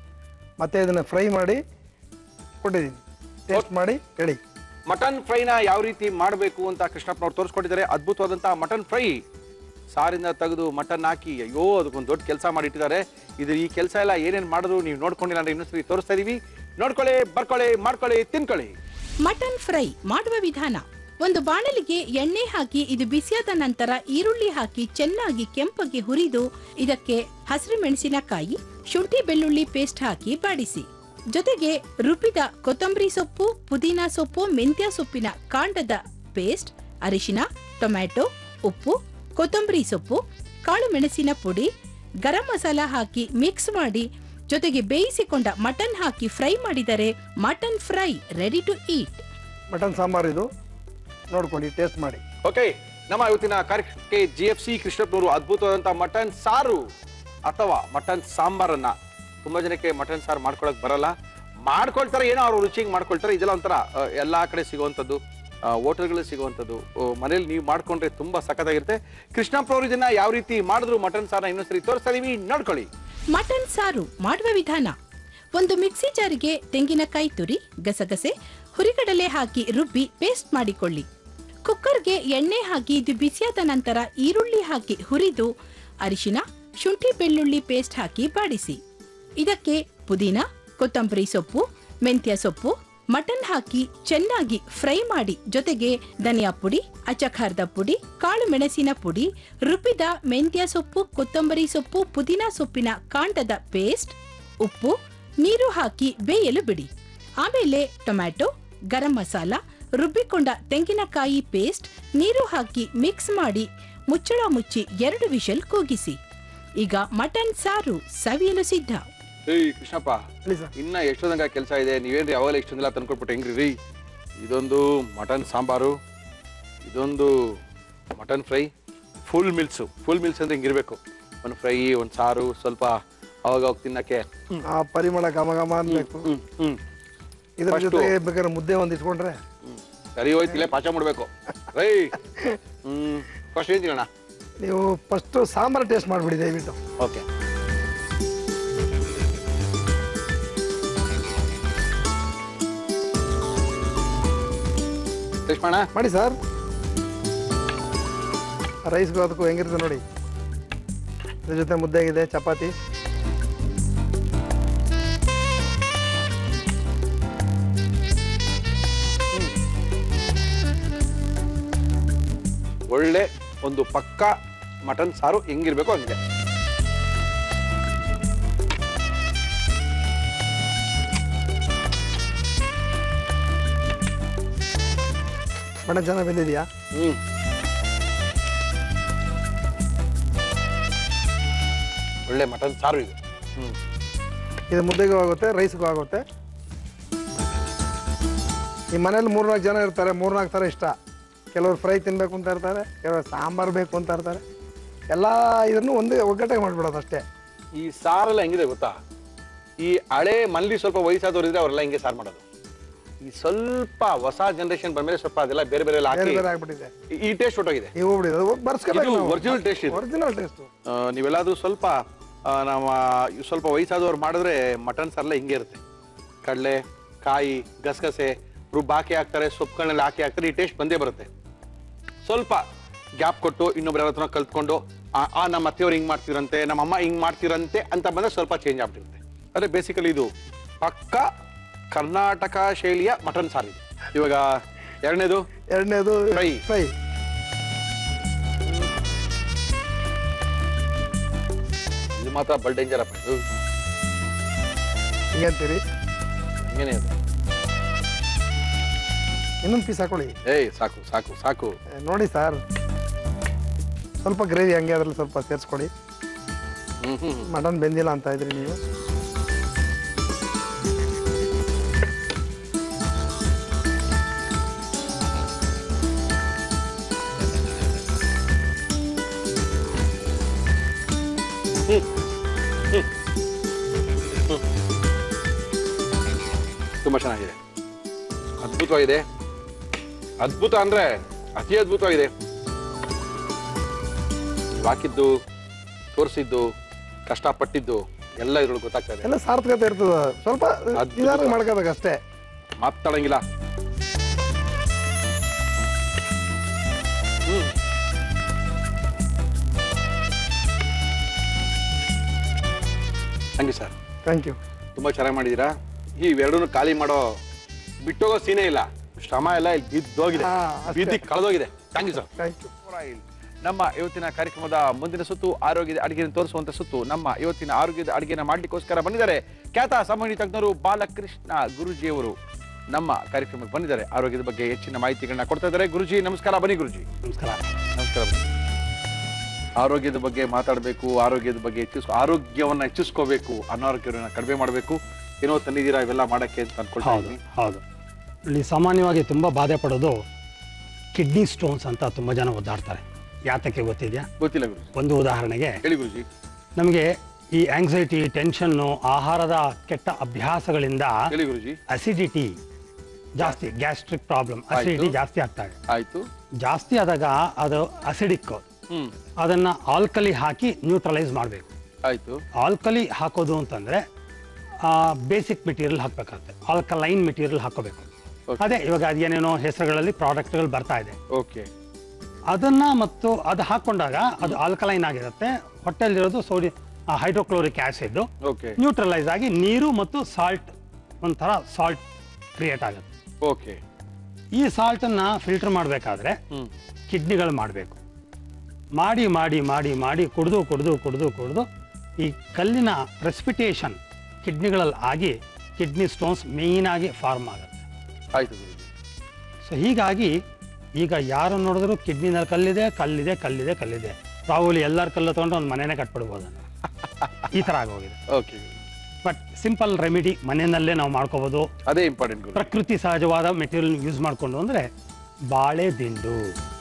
ಮತ್ತೆ ಇದನ್ನು ಫ್ರೈ ಮಾಡಿ ಕೊಟ್ಟಿದ್ದೀನಿ ಟೇಸ್ಟ್ ಮಾಡಿ ಹೇಳಿ ಮಟನ್ ಫ್ರೈನ ಯಾವ ರೀತಿ ಮಾಡಬೇಕು ಅಂತ ಕೃಷ್ಣಪ್ಪನವ್ರು ತೋರಿಸ್ಕೊಟ್ಟಿದ್ದಾರೆ ಅದ್ಭುತವಾದಂಥ ಮಟನ್ ಫ್ರೈ ಸಾರಿಂದ ತೆಗೆದು ಮಟನ್ ಹಾಕಿ ಅಯ್ಯೋ ಅದಕ್ಕೊಂದು ದೊಡ್ಡ ಕೆಲಸ ಮಾಡಿಟ್ಟಿದ್ದಾರೆ ಇದು ಈ ಕೆಲಸ ಎಲ್ಲ ಏನೇನು ಮಾಡಿದ್ರು ನೀವು ನೋಡ್ಕೊಂಡಿಲ್ಲ ಅಂದ್ರೆ ಇನ್ನೊಂದ್ಸರಿ ತೋರಿಸ್ತಾ ಇದೀವಿ ನೋಡ್ಕೊಳ್ಳಿ ಬರ್ಕೊಳ್ಳಿ ಮಾಡ್ಕೊಳ್ಳಿ ತಿನ್ಕೊಳ್ಳಿ ಮಟನ್ ಫ್ರೈ ಮಾಡುವ ವಿಧಾನ ಒಂದು ಬಾಣಲಿಗೆ ಎಣ್ಣೆ ಹಾಕಿ ಇದು ಬಿಸಿಯಾದ ನಂತರ ಈರುಳ್ಳಿ ಹಾಕಿ ಚೆನ್ನಾಗಿ ಕೆಂಪಗೆ ಹುರಿದು ಇದಕ್ಕೆ ಹಸಿರು ಮೆಣಸಿನಕಾಯಿ ಶುಂಠಿ ಬೆಳ್ಳುಳ್ಳಿ ಪೇಸ್ಟ್ ಹಾಕಿ ಬಾಡಿಸಿ ಜೊತೆಗೆ ರುಬ್ಬಿದ ಕೊತ್ತಂಬರಿ ಸೊಪ್ಪು ಪುದೀನಾ ಸೊಪ್ಪು ಮೆಂತ್ಯ ಸೊಪ್ಪಿನ ಕಾಂಡದ ಪೇಸ್ಟ್ ಅರಿಶಿನ ಟೊಮ್ಯಾಟೊ ಉಪ್ಪು ಕೊತ್ತಂಬರಿ ಸೊಪ್ಪು ಕಾಳು ಮೆಣಸಿನ ಪುಡಿ ಗರಂ ಮಸಾಲ ಹಾಕಿ ಮಿಕ್ಸ್ ಮಾಡಿ ಜೊತೆಗೆ ಬೇಯಿಸಿಕೊಂಡ ಮಟನ್ ಹಾಕಿ ಫ್ರೈ ಮಾಡಿದರೆ mutton fry ready to eat mutton sambar ಇದು ನೋಡ್ಕೊಳ್ಳಿ ಟೇಸ್ಟ್ ಮಾಡಿ ಓಕೆ ನಮ್ಮ ಇವತ್ತಿನ ಕಾರ್ಯಕ್ರಮಕ್ಕೆ ಜಿ ಎಫ್ ಸಿ ಕೃಷ್ಣಪ್ಪನವರು ಅದ್ಭುತವಾದಂಥ ಮಟನ್ ಸಾರು ಅಥವಾ ಮಟನ್ ಸಾಂಬಾರನ್ನ ತುಂಬಾ ಜನಕ್ಕೆ ಮಟನ್ ಸಾರು ಮಾಡ್ಕೊಳಕ್ ಬರಲ್ಲ ಮಾಡ್ಕೊಳ್ತಾರೆ ಏನೋ ಅವ್ರು ರುಚಿಗೆ ಮಾಡ್ಕೊಳ್ತಾರೆ ಇದೆಲ್ಲ ಒಂಥರ ಆ, ಎಲ್ಲಾ ಕಡೆ ಸಿಗುವಂಥದ್ದು ಹೋಟೆಲ್ಗಳಲ್ಲಿ ಸಿಗುವಂಥದ್ದು ಮನೇಲಿ ನೀವು ಮಾಡ್ಕೊಂಡ್ರೆ ತುಂಬಾ ಸಖತ್ತಾಗಿರುತ್ತೆ ಕೃಷ್ಣಪ್ಪನವರು ಇದನ್ನ ಯಾವ ರೀತಿ ಮಾಡಿದ್ರು ಮಟನ್ ಸಾರನ್ನ ಇನ್ನೊಂದ್ಸರಿ ತೋರಿಸ್ತಾ ಇದೀವಿ ನೋಡ್ಕೊಳ್ಳಿ ಮಟನ್ ಸಾರು ಮಾಡುವ ವಿಧಾನ ಒಂದು ಮಿಕ್ಸಿ ಜಾರಿಗೆ ತೆಂಗಿನಕಾಯಿ ತುರಿ ಗಸಗಸೆ ಹುರಿಗಡಲೆ ಹಾಕಿ ರುಬ್ಬಿ ಪೇಸ್ಟ್ ಮಾಡಿಕೊಳ್ಳಿ ಕುಕ್ಕರ್ಗೆ ಎಣ್ಣೆ ಹಾಕಿ ಇದು ಬಿಸಿಯಾದ ನಂತರ ಈರುಳ್ಳಿ ಹಾಕಿ ಹುರಿದು ಅರಿಶಿನ ಶುಂಠಿ ಬೆಳ್ಳುಳ್ಳಿ ಪೇಸ್ಟ್ ಹಾಕಿ ಬಾಡಿಸಿ ಇದಕ್ಕೆ ಪುದೀನ ಕೊತ್ತಂಬರಿ ಸೊಪ್ಪು ಮೆಂತ್ಯ ಸೊಪ್ಪು ಮಟನ್ ಹಾಕಿ ಚೆನ್ನಾಗಿ ಫ್ರೈ ಮಾಡಿ ಜೊತೆಗೆ ಧನಿಯಾ ಪುಡಿ ಅಚಖಾರದ ಪುಡಿ ಕಾಳು ಮೆಣಸಿನ ಪುಡಿ ರುಬ್ಬಿದ ಮೆಂತ್ಯ ಸೊಪ್ಪು ಕೊತ್ತಂಬರಿ ಸೊಪ್ಪು ಪುದೀನಾ ಸೊಪ್ಪಿನ ಕಾಂಡದ ಪೇಸ್ಟ್ ಉಪ್ಪು ನೀರು ಹಾಕಿ ಬೇಯಲು ಬಿಡಿ ಆಮೇಲೆ ಟೊಮ್ಯಾಟೊ ಗರಂ ಮಸಾಲ ರುಬ್ಬಿಕೊಂಡ ತೆಂಗಿನಕಾಯಿ ಪೇಸ್ಟ್ ನೀರು ಹಾಕಿ ಮಿಕ್ಸ್ ಮಾಡಿ ಮುಚ್ಚಳ ಮುಚ್ಚಿ ಎರಡು ವಿಷಲ್ ಕೂಗಿಸಿ ಈಗ ಮಟನ್ ಸಾರು ಸವಿಯಲು ಸಿದ್ಧ ಏಯ್ ಕೃಷ್ಣಪ್ಪ ಹೇಳಿ ಸರ್ ಇನ್ನ ಎಷ್ಟೊಂದಂಗ ಕೆಲಸ ಇದೆ ನೀವೇನ್ರಿ ಅವಾಗಲೇ ಇಷ್ಟೊಂದೆಲ್ಲ ತಂದ್ಕೊಟ್ಬಿಟ್ಟು ಹೆಂಗ್ರಿ ರೀ ಇದೊಂದು ಮಟನ್ ಸಾಂಬಾರು ಇದೊಂದು mutton fry full meals full meals ಅಂದ್ರೆ ಹಿಂಗಿರ್ಬೇಕು ಒಂದು ಫ್ರೈ ಒಂದು ಸಾರು ಸ್ವಲ್ಪ ಅವಾಗ ಅವಾಗ ತಿನ್ನಕ್ಕೆ ಆ ಪರಿಮಳ ಘಮ ಘಮ ಅನ್ಬೇಕು ಹ್ಮ್ ಹ್ಮ್ ಇದ್ರ First- ಜೊತೆಗೆ ಬೇಕಾದ್ರೆ ಮುದ್ದೆ ಒಂದು ಇಟ್ಕೊಂಡ್ರೆ ಹ್ಮ್. ಸರಿ ಹೋಯ್ತು ಇಲ್ಲೇ ಪಾಚ ಮಾಡ್ಬೇಕು ರೈ ಹ್ಮ್ ಫಸ್ಟ್ ಏನ್ ತಿನ್ನೋಣ ನೀವು ಫಸ್ಟು ಸಾಂಬಾರು ಟೇಸ್ಟ್ ಮಾಡಿಬಿಡಿ ದಯವಿಟ್ಟು ಓಕೆ ಟೇಸ್ಟ್ ಮಾಡೋಣ ಮಾಡಿ ಸರ್ ರೈಸ್ಗೂ ಅದಕ್ಕೂ ಹೆಂಗಿರುತ್ತೆ ನೋಡಿ ಇದ್ರ ಜೊತೆ ಮುದ್ದೆ ಇದೆ ಚಪಾತಿ ಒಳ್ಳೆ ಒಂದು ಪಕ್ಕ ಮಟನ್ ಸಾರು ಹೆಂಗಿರ್ಬೇಕು ಹಂಗೆ ಮಟನ್ ಚೆನ್ನಾಗಿ ಬೆಂದಿದೆಯಾ ಹ್ಮ್ ಒಳ್ಳೆ ಮಟನ್ ಸಾರು ಇದು ಹ್ಮ್ ಇದು ಮುದ್ದೆಗೂ ಆಗುತ್ತೆ ರೈಸ್ಗೂ ಆಗುತ್ತೆ ಈ ಮನೇಲಿ ಮೂರ್ನಾಲ್ಕು ಜನ ಇರ್ತಾರೆ ಮೂರ್ನಾಲ್ಕು ಥರ ಇಷ್ಟ ಕೆಲವರು ಫ್ರೈ ತಿನ್ನಬೇಕು ಅಂತ ಇರ್ತಾರೆ ಕೆಲವರು ಸಾಂಬಾರು ಬೇಕು ಅಂತ ಇರ್ತಾರೆ ಎಲ್ಲ ಇದನ್ನು ಒಂದೇ ಒಗ್ಗಟ್ಟಾಗಿ ಮಾಡಿಬಿಡೋದು ಅಷ್ಟೇ ಈ ಸಾರೆಲ್ಲ ಹೆಂಗಿದೆ ಗೊತ್ತಾ ಈ ಹಳೆ ಮನೇಲಿ ಸ್ವಲ್ಪ ವಯಸ್ಸಾದವ್ರು ಇದ್ರೆ ಅವರೆಲ್ಲ ಹಿಂಗೆ ಸಾರು ಮಾಡೋದು ಈ ಸ್ವಲ್ಪ ಹೊಸ ಜನರೇಷನ್ ಬಂದ್ಮೇಲೆ ಸ್ವಲ್ಪ ಅದೆಲ್ಲ ಬೇರೆ ಬೇರೆ ಎಲ್ಲ ಬೇರೆ ಹಾಕಿ ಬೇರೆ ಆಗ್ಬಿಟ್ಟಿದೆ ಈ- ಈ ಟೇಸ್ಟ್ ಹೊಟ್ಟೋಗಿದೆ ನೀವು ಹೋಗ್ಬಿಡಿ ಅದು ಬರ್ಸ್ಕೋಬೇಕು ಇದು original taste ಇದು. ಒರಿಜಿನಲ್ ಟೇಸ್ಟು ಆ, ನೀವೆಲ್ಲಾದ್ರೂ ಸ್ವಲ್ಪ ಆ, ನಮ್ಮ ಇವ್ ಸ್ವಲ್ಪ ವಯಸ್ಸಾದವ್ರು ಮಾಡಿದ್ರೆ ಮಟನ್ ಸಾರೆಲ್ಲ ಹಿಂಗೆ ಇರುತ್ತೆ ಕಡಲೆ ಕಾಯಿ ಗಸಗಸೆ ರುಬ್ಬ ಹಾಕಿ ಹಾಕ್ತಾರೆ ಸೊಪ್ಪುಗಳನ್ನೆಲ್ಲ ಹಾಕಿ ಹಾಕ್ತಾರೆ ಈ ಟೇಸ್ಟ್ ಬಂದೇ ಬರುತ್ತೆ ಸ್ವಲ್ಪ ಗ್ಯಾಪ್ ಕೊಟ್ಟು ಇನ್ನೊಬ್ಬರ ಹತ್ರ ಕಲ್ತ್ಕೊಂಡು ಆ ಆ, ನಮ್ಮ ಅತ್ತೆಯವ್ರು ಹಿಂಗ್ ಮಾಡ್ತಿರಂತೆ ನಮ್ಮ ಅಮ್ಮ ಹಿಂಗ್ ಮಾಡ್ತಿರಂತೆ ಅಂತ ಬಂದ್ರೆ ಸ್ವಲ್ಪ ಚೇಂಜ್ ಆಗ್ಬಿಟ್ಟಿರುತ್ತೆ ಅದೇ ಬೇಸಿಕಲಿ ಇದು ಪಕ್ಕ ಕರ್ನಾಟಕ ಶೈಲಿಯ ಮಟನ್ ಸಾರು ಇದು ಇವಾಗ ಎರಡನೇದು ಎರಡನೇದು Fry. ಫ್ರೈ ಇದು ಮಾತ್ರ ಬಲ್ ಡೇಂಜರ್ ಅಪ್ಪ ಇದು ಹಿಂಗಂತೀರಿ ಹಿಂಗೇನೆ ಅದು ಇನ್ನೊಂದು ಪೀಸ್ ಹಾಕೊಳ್ಳಿ ಏಯ್ ಸಾಕು ಸಾಕು ಸಾಕು ಏ, ನೋಡಿ ಸರ್ ಸ್ವಲ್ಪ ಗ್ರೇವಿ ಹಂಗೆ ಅದ್ರಲ್ಲಿ ಸ್ವಲ್ಪ ಸೇರಿಸ್ಕೊಡಿ ಹ್ಮ್ ಹ್ಮ್ ಮಟನ್ ಬೆಂದಿಲ್ಲ ಅಂತ ಇದ್ರಿ ನೀವು ತುಂಬಾ ಚೆನ್ನಾಗಿದೆ ಅದ್ಭುತವಾಗಿದೆ ಅದ್ಭುತ ಅಂದ್ರೆ ಅತಿ ಅದ್ಭುತವಾಗಿದೆ ನೀವ್ ಹಾಕಿದ್ದು ತೋರಿಸಿದ್ದು ಕಷ್ಟಪಟ್ಟಿದ್ದು ಎಲ್ಲ ಇದ್ರೊಳಗೆ ಗೊತ್ತಾಗ್ತಾ ಇದೆ ಎಲ್ಲ ಸಾರ್ಥಕತೆ ಇರ್ತದ ಸ್ವಲ್ಪ ಅದ್ಭುತ. ನಿಧಾನ ಮಾಡ್ಕೋಬೇಕು ಅಷ್ಟೇ ಮಾತಾಡಂಗಿಲ್ಲ ಹ್ಮ್ thank you sir thank you ತುಂಬಾ ಚೆನ್ನಾಗಿ ಮಾಡಿದೀರಾ ಈ ಎರಡನ್ನೂ ಖಾಲಿ ಮಾಡೋ ಬಿಟ್ಟೋಗೋ ಸೀನೇ ಇಲ್ಲ ಶ್ರಮ ಎಲ್ಲ ಇಲ್ಲಿ ಬಿದ್ದೋಗಿದೆ ಹಾ, ಅಷ್ಟೇ. ಬಿದ್ದಿ ಕಳೆದೋಗಿದೆ thank you sir thank you ನಮ್ಮ ಇವತ್ತಿನ ಕಾರ್ಯಕ್ರಮದ ಮುಂದಿನ ಸುತ್ತು ಆರೋಗ್ಯದ ಅಡಿಗೆಯನ್ನು ತೋರಿಸುವಂತ ಸುತ್ತು ನಮ್ಮ ಇವತ್ತಿನ ಆರೋಗ್ಯದ ಅಡಿಗೆನ ಮಾಡ್ಲಿಕ್ಕೋಸ್ಕರ ಬಂದಿದ್ದಾರೆ ಖ್ಯಾತ ಸಂವಹನಿ ತಜ್ಞರು ಬಾಲಕೃಷ್ಣ ಗುರುಜಿಯವರು ನಮ್ಮ ಕಾರ್ಯಕ್ರಮಕ್ಕೆ ಬಂದಿದ್ದಾರೆ ಆರೋಗ್ಯದ ಬಗ್ಗೆ ಹೆಚ್ಚಿನ ಮಾಹಿತಿಗಳನ್ನ ಕೊಡ್ತಾ ಇದ್ದಾರೆ ಗುರುಜಿ ನಮಸ್ಕಾರ ಬನ್ನಿ ಗುರುಜಿ ನಮಸ್ಕಾರ ನಮಸ್ಕಾರ ಬನ್ನಿ. ಆರೋಗ್ಯದ ಬಗ್ಗೆ ಮಾತಾಡಬೇಕು ಆರೋಗ್ಯದ ಬಗ್ಗೆ ಹೆಚ್ಚಿಸ್ ಆರೋಗ್ಯವನ್ನ ಹೆಚ್ಚಿಸ್ಕೋಬೇಕು ಅನಾರೋಗ್ಯವನ್ನ ಕಡಿಮೆ ಮಾಡಬೇಕು ಏನೋ ತಂದಿದ್ದೀರಾ ಇವೆಲ್ಲ ಮಾಡಕ್ಕೆ ಅಂತ ಅನ್ಕೊಳ್ತಾ ಹೌದು ಇದ್ದೀನಿ ಹೌದು ಇಲ್ಲಿ ಸಾಮಾನ್ಯವಾಗಿ ತುಂಬ ಬಾಧೆ ಪಡೋದು ಕಿಡ್ನಿ ಸ್ಟೋನ್ಸ್ ಅಂತ ತುಂಬ ಜನ ಒದ್ದಾಡ್ತಾರೆ ಯಾತಕ್ಕೆ ಗೊತ್ತಿದೆಯಾ ಗೊತ್ತಿಲ್ಲ ಗುರುಜಿ ಒಂದು ಉದಾಹರಣೆಗೆ ಹೇಳಿ ಗುರುಜಿ ನಮಗೆ ಈ ಆಂಗ್ಸೈಟಿ ಟೆನ್ಷನ್ನು ಆಹಾರದ ಕೆಟ್ಟ ಅಭ್ಯಾಸಗಳಿಂದ ಹೇಳಿ ಗುರುಜಿ ಅಸಿಡಿಟಿ ಜಾಸ್ತಿ ಗ್ಯಾಸ್ಟ್ರಿಕ್ ಪ್ರಾಬ್ಲಮ್ ಅಸಿಡಿಟಿ ಜಾಸ್ತಿ ಆಗ್ತಾ ಇದೆ ಆಯ್ತು ಜಾಸ್ತಿ ಆದಾಗ ಅದು ಅಸಿಡಿಕ್ ಹ್ಮ್ ಅದನ್ನು ಆಲ್ಕಲಿ ಹಾಕಿ ನ್ಯೂಟ್ರಲೈಸ್ ಮಾಡಬೇಕು ಆಯ್ತು ಆಲ್ಕಲಿ ಹಾಕೋದು ಅಂತಂದರೆ ಬೇಸಿಕ್ ಮೆಟೀರಿಯಲ್ ಹಾಕಬೇಕಾಗುತ್ತೆ ಆಲ್ಕಲೈನ್ ಮೆಟೀರಿಯಲ್ ಹಾಕೋಬೇಕು Okay. ಅದೇ ಇವಾಗ ಅದೇನೇನೋ ಹೆಸರುಗಳಲ್ಲಿ ಪ್ರಾಡಕ್ಟ್ಗಳು ಬರ್ತಾ ಇದೆ ಓಕೆ ಅದನ್ನ ಮತ್ತು ಅದು ಹಾಕೊಂಡಾಗ ಅದು ಆಲ್ಕಲೈನ್ ಆಗಿರುತ್ತೆ ಹೊಟ್ಟೆಲಿರೋದು ಸೋಡಿ ಹೈಡ್ರೋಕ್ಲೋರಿಕ್ ಆಸಿಡ್ ಓಕೆ ನ್ಯೂಟ್ರಲೈಸ್ ಆಗಿ ನೀರು ಮತ್ತು ಸಾಲ್ಟ್ ಒಂಥರ ಸಾಲ್ಟ್ ಕ್ರಿಯೇಟ್ ಆಗುತ್ತೆ ಓಕೆ ಈ ಸಾಲ್ಟನ್ನು ಫಿಲ್ಟರ್ ಮಾಡಬೇಕಾದ್ರೆ ಹ್ಮ್ ಕಿಡ್ನಿಗಳು ಮಾಡಬೇಕು ಮಾಡಿ ಮಾಡಿ ಮಾಡಿ ಮಾಡಿ ಕುಡಿದು ಕುಡಿದು ಕುಡಿದು ಕುಡಿದು ಈ ಕಲ್ಲಿನ ಪ್ರೆಸಿಪಿಟೇಷನ್ ಕಿಡ್ನಿಗಳಲ್ಲಿ ಆಗಿ ಕಿಡ್ನಿ ಸ್ಟೋನ್ಸ್ ಮೇಯ್ನಾಗಿ ಫಾರ್ಮ್ ಆಗುತ್ತೆ ಆಯ್ತು ಗುರುಜಿ ಸೊ ಹೀಗಾಗಿ ಈಗ ಯಾರು ನೋಡಿದ್ರು ಕಿಡ್ನಿನಲ್ಲಿ ಕಲ್ಲಿದೆ ಕಲ್ಲಿದೆ ಕಲ್ಲಿದೆ ಕಲ್ಲಿದೆ ಪ್ರಾಬಲಿ ಎಲ್ಲರ ಕಲ್ಲು ತೊಗೊಂಡು ಒಂದು ಮನೆನೇ ಕಟ್ಬಿಡ್ಬೋದು ಈ ಥರ ಆಗೋಗಿದೆ ಓಕೆ ಬಟ್ ಸಿಂಪಲ್ ರೆಮಿಡಿ ಮನೆಯಲ್ಲೇ ನಾವು ಮಾಡ್ಕೋಬೋದು ಅದೇ ಇಂಪಾರ್ಟೆಂಟ್ ಗುರು ಪ್ರಕೃತಿ ಸಹಜವಾದ ಮೆಟೀರಿಯಲ್ ಯೂಸ್ ಮಾಡಿಕೊಂಡು ಅಂದರೆ ಬಾಳೆ ದಿಂಡು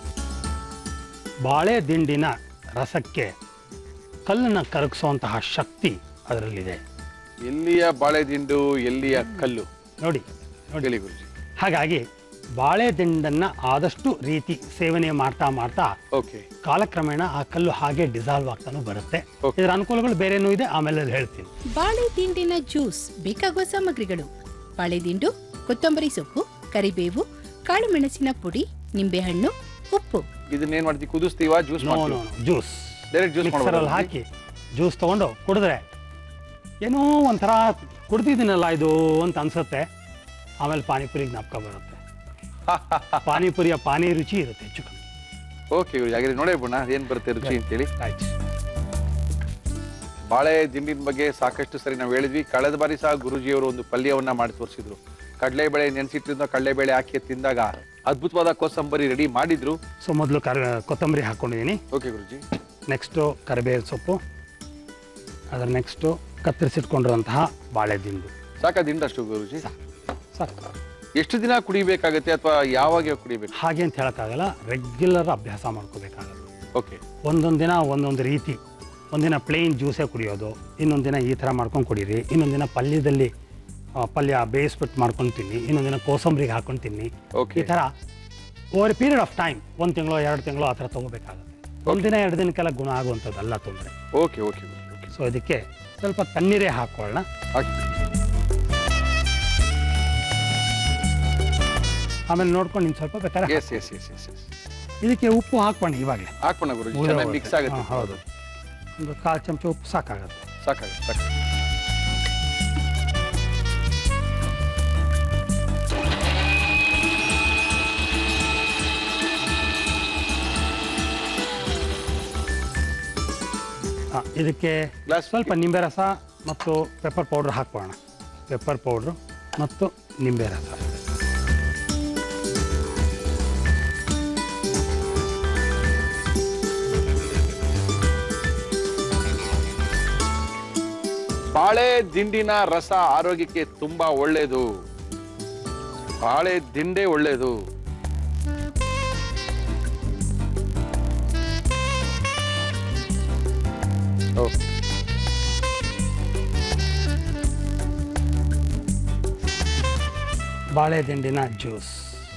ಬಾಳೆ ದಿಂಡಿನ ರಸಕ್ಕೆ ಕಲ್ಲನ್ನು ಕರಗಿಸುವಂತಹ ಶಕ್ತಿ ಅದರಲ್ಲಿದೆ ಎಲ್ಲಿಯ ಬಾಳೆ ದಿಂಡು ಎಲ್ಲಿಯ ಕಲ್ಲು ನೋಡಿ ನೋಡಿ ಹೇಳಿ ಗುರುಜಿ ಹಾಗಾಗಿ ಬಾಳೆ ದಿಂಡನ್ನು ಆದಷ್ಟು ರೀತಿ ಸೇವನೆ ಮಾಡ್ತಾ ಮಾಡ್ತಾ ಓಕೆ ಕಾಲಕ್ರಮೇಣ ಆ ಕಲ್ಲು ಹಾಗೆ ಡಿಸಾಲ್ವ್ ಆಗ್ತಾನೂ ಬರುತ್ತೆ Okay. ಇದರ ಅನುಕೂಲಗಳು ಬೇರೆನೂ ಇದೆ ಆಮೇಲೆ ಅದು ಹೇಳ್ತೀನಿ ಬಾಳೆ ದಿಂಡಿನ ಜ್ಯೂಸ್ ಬೇಕಾಗುವ ಸಾಮಗ್ರಿಗಳು ಬಾಳೆ ದಿಂಡು ಕೊತ್ತಂಬರಿ ಸೊಪ್ಪು ಕರಿಬೇವು ಕಾಳು ಮೆಣಸಿನ ಪುಡಿ ನಿಂಬೆಹಣ್ಣು ಉಪ್ಪು ಇದನ್ನೇನ್ ಮಾಡ್ತೀವಿ ಕುದಿಸ್ತೀವ juice no no juice direct juice ಮಿಕ್ಸರಲ್ಲಿ ಹಾಕಿ ಜ್ಯೂಸ್ ತೊಗೊಂಡು ಕುಡಿದ್ರೆ ಏನೋ ಒಂಥರ ಕುಡ್ದಿದ್ದೀನಲ್ಲ ಇದು ಅಂತ ಅನ್ಸುತ್ತೆ ಆಮೇಲೆ ಪಾನಿಪುರಿಗೆ ಜ್ಞಾಪಕ ಬರುತ್ತೆ ಪಾನಿಪುರಿಯ ಪಾನಿ ರುಚಿ ಇರುತ್ತೆ ಹೆಚ್ಚು ಕಮ್ಮಿ ಓಕೆ ಗುರುಜಿ ಹಾಗಾದ್ರೆ ನೋಡೇ ಬಿಡೋಣ ಏನ್ ಬರುತ್ತೆ ರುಚಿ ಅಂತೇಳಿ ಆಯ್ತು ಬಾಳೆ ದಿಂಡಿನ ಬಗ್ಗೆ ಸಾಕಷ್ಟು ಸರಿ ನಾವು ಹೇಳಿದ್ವಿ ಕಳೆದ ಬಾರಿ ಸಹ ಗುರುಜಿಯವರು ಒಂದು ಪಲ್ಯವನ್ನ ಮಾಡಿ ತೋರಿಸಿದ್ರು ಕಡಲೆಬೇಳೆ ನೆನೆಸಿಟ್ಟಿದ್ದ ಕಡಲೆಬೇಳೆ ಹಾಕಿ ತಿಂದಾಗ ಅದ್ಭುತವಾದ ಕೋಸಂಬರಿ ರೆಡಿ ಮಾಡಿದ್ರು ಸೊ ಮೊದಲು ಕರ್ ಕೊತ್ತಂಬರಿ ಹಾಕ್ಕೊಂಡಿದ್ದೀನಿ ಓಕೆ ಗುರುಜಿ ನೆಕ್ಸ್ಟು ಕರಿಬೇವು ಸೊಪ್ಪು ಅದರ ನೆಕ್ಸ್ಟು ಕತ್ತರಿಸಿಟ್ಕೊಂಡಿರುವಂತಹ ಬಾಳೆ ದಿಂಡು ಸಾಕ ದಿಂಡಷ್ಟು ಗುರುಜಿ ಸಾಕು ಎಷ್ಟು ದಿನ ಕುಡಿಬೇಕಾಗುತ್ತೆ ಅಥವಾ ಯಾವಾಗ ಕುಡಿಬೇಕು ಹಾಗೆ ಅಂತ ಹೇಳೋಕ್ಕಾಗಲ್ಲ ರೆಗ್ಯುಲರ್ ಅಭ್ಯಾಸ ಮಾಡ್ಕೋಬೇಕಾಗತ್ತೆ ಓಕೆ ಒಂದೊಂದು ದಿನ ಒಂದೊಂದು ರೀತಿ ಒಂದಿನ ಪ್ಲೇನ್ ಜ್ಯೂಸೇ ಕುಡಿಯೋದು ಇನ್ನೊಂದು ದಿನ ಈ ಥರ ಮಾಡ್ಕೊಂಡು ಕುಡೀರಿ ಇನ್ನೊಂದು ದಿನ ಪಲ್ಯದಲ್ಲಿ ಆ, ಪಲ್ಯ ಬೇಯಿಸ್ಬಿಟ್ಟು ಮಾಡ್ಕೊಂಡು ತಿನ್ನಿ ಇನ್ನೊಂದು ದಿನ ಕೋಸಂಬರಿಗೆ ಹಾಕೊಂಡು ತಿನ್ನಿ Okay. ಈ ಥರ ಓವರ್ ಪೀರಿಯಡ್ ಆಫ್ ಟೈಮ್ ಒಂದು ತಿಂಗಳು ಎರಡು ತಿಂಗಳು ಆ ಥರ ತೊಗೋಬೇಕಾಗುತ್ತೆ ಒಂದಿನ ಎರಡು ದಿನಕ್ಕೆಲ್ಲ ಗುಣ ಆಗುವಂಥದ್ದಲ್ಲ ತೊಂದರೆ ಓಕೆ ಓಕೆ ಓಕೆ ಸೊ ಅದಕ್ಕೆ ಸ್ವಲ್ಪ ತಣ್ಣೀರೇ ಹಾಕೊಳ್ಳೋಣ ಹಾಕಿ ಆಮೇಲೆ ನೋಡ್ಕೊಂಡು ಇನ್ನು ಸ್ವಲ್ಪ ಬೇಕಾದ್ರೆ yes yes yes yes yes ಇದಕ್ಕೆ ಉಪ್ಪು ಹಾಕ್ಕೊಂಡು ಇವಾಗಲೇ ಹಾಕೋಣ ಗುರುಜಿ ಚೆನ್ನಾಗಿ ಮಿಕ್ಸ್ ಆಗುತ್ತೆ ಹೌದು ಒಂದು ಕಾಲು ಚಮಚ ಉಪ್ಪು ಸಾಕಾಗುತ್ತೆ ಸಾಕಾಗುತ್ತೆ ಸಾಕಾಗುತ್ತೆ ಹಾಂ ಇದಕ್ಕೆ Glass ಸ್ವಲ್ಪ ನಿಂಬೆ ರಸ ಮತ್ತು ಪೆಪ್ಪರ್ ಪೌಡ್ರ್ ಹಾಕೋಣ ಪೆಪ್ಪರ್ ಪೌಡ್ರು ಮತ್ತು ನಿಂಬೆ ರಸ ಬಾಳೆ ದಿಂಡಿನ ರಸ ಆರೋಗ್ಯಕ್ಕೆ ತುಂಬಾ ಒಳ್ಳೇದು ಬಾಳೆ ದಿಂಡೆ ಒಳ್ಳೇದು ಓ. ಬಾಳೆ ದಿಂಡಿನ ಜ್ಯೂಸ್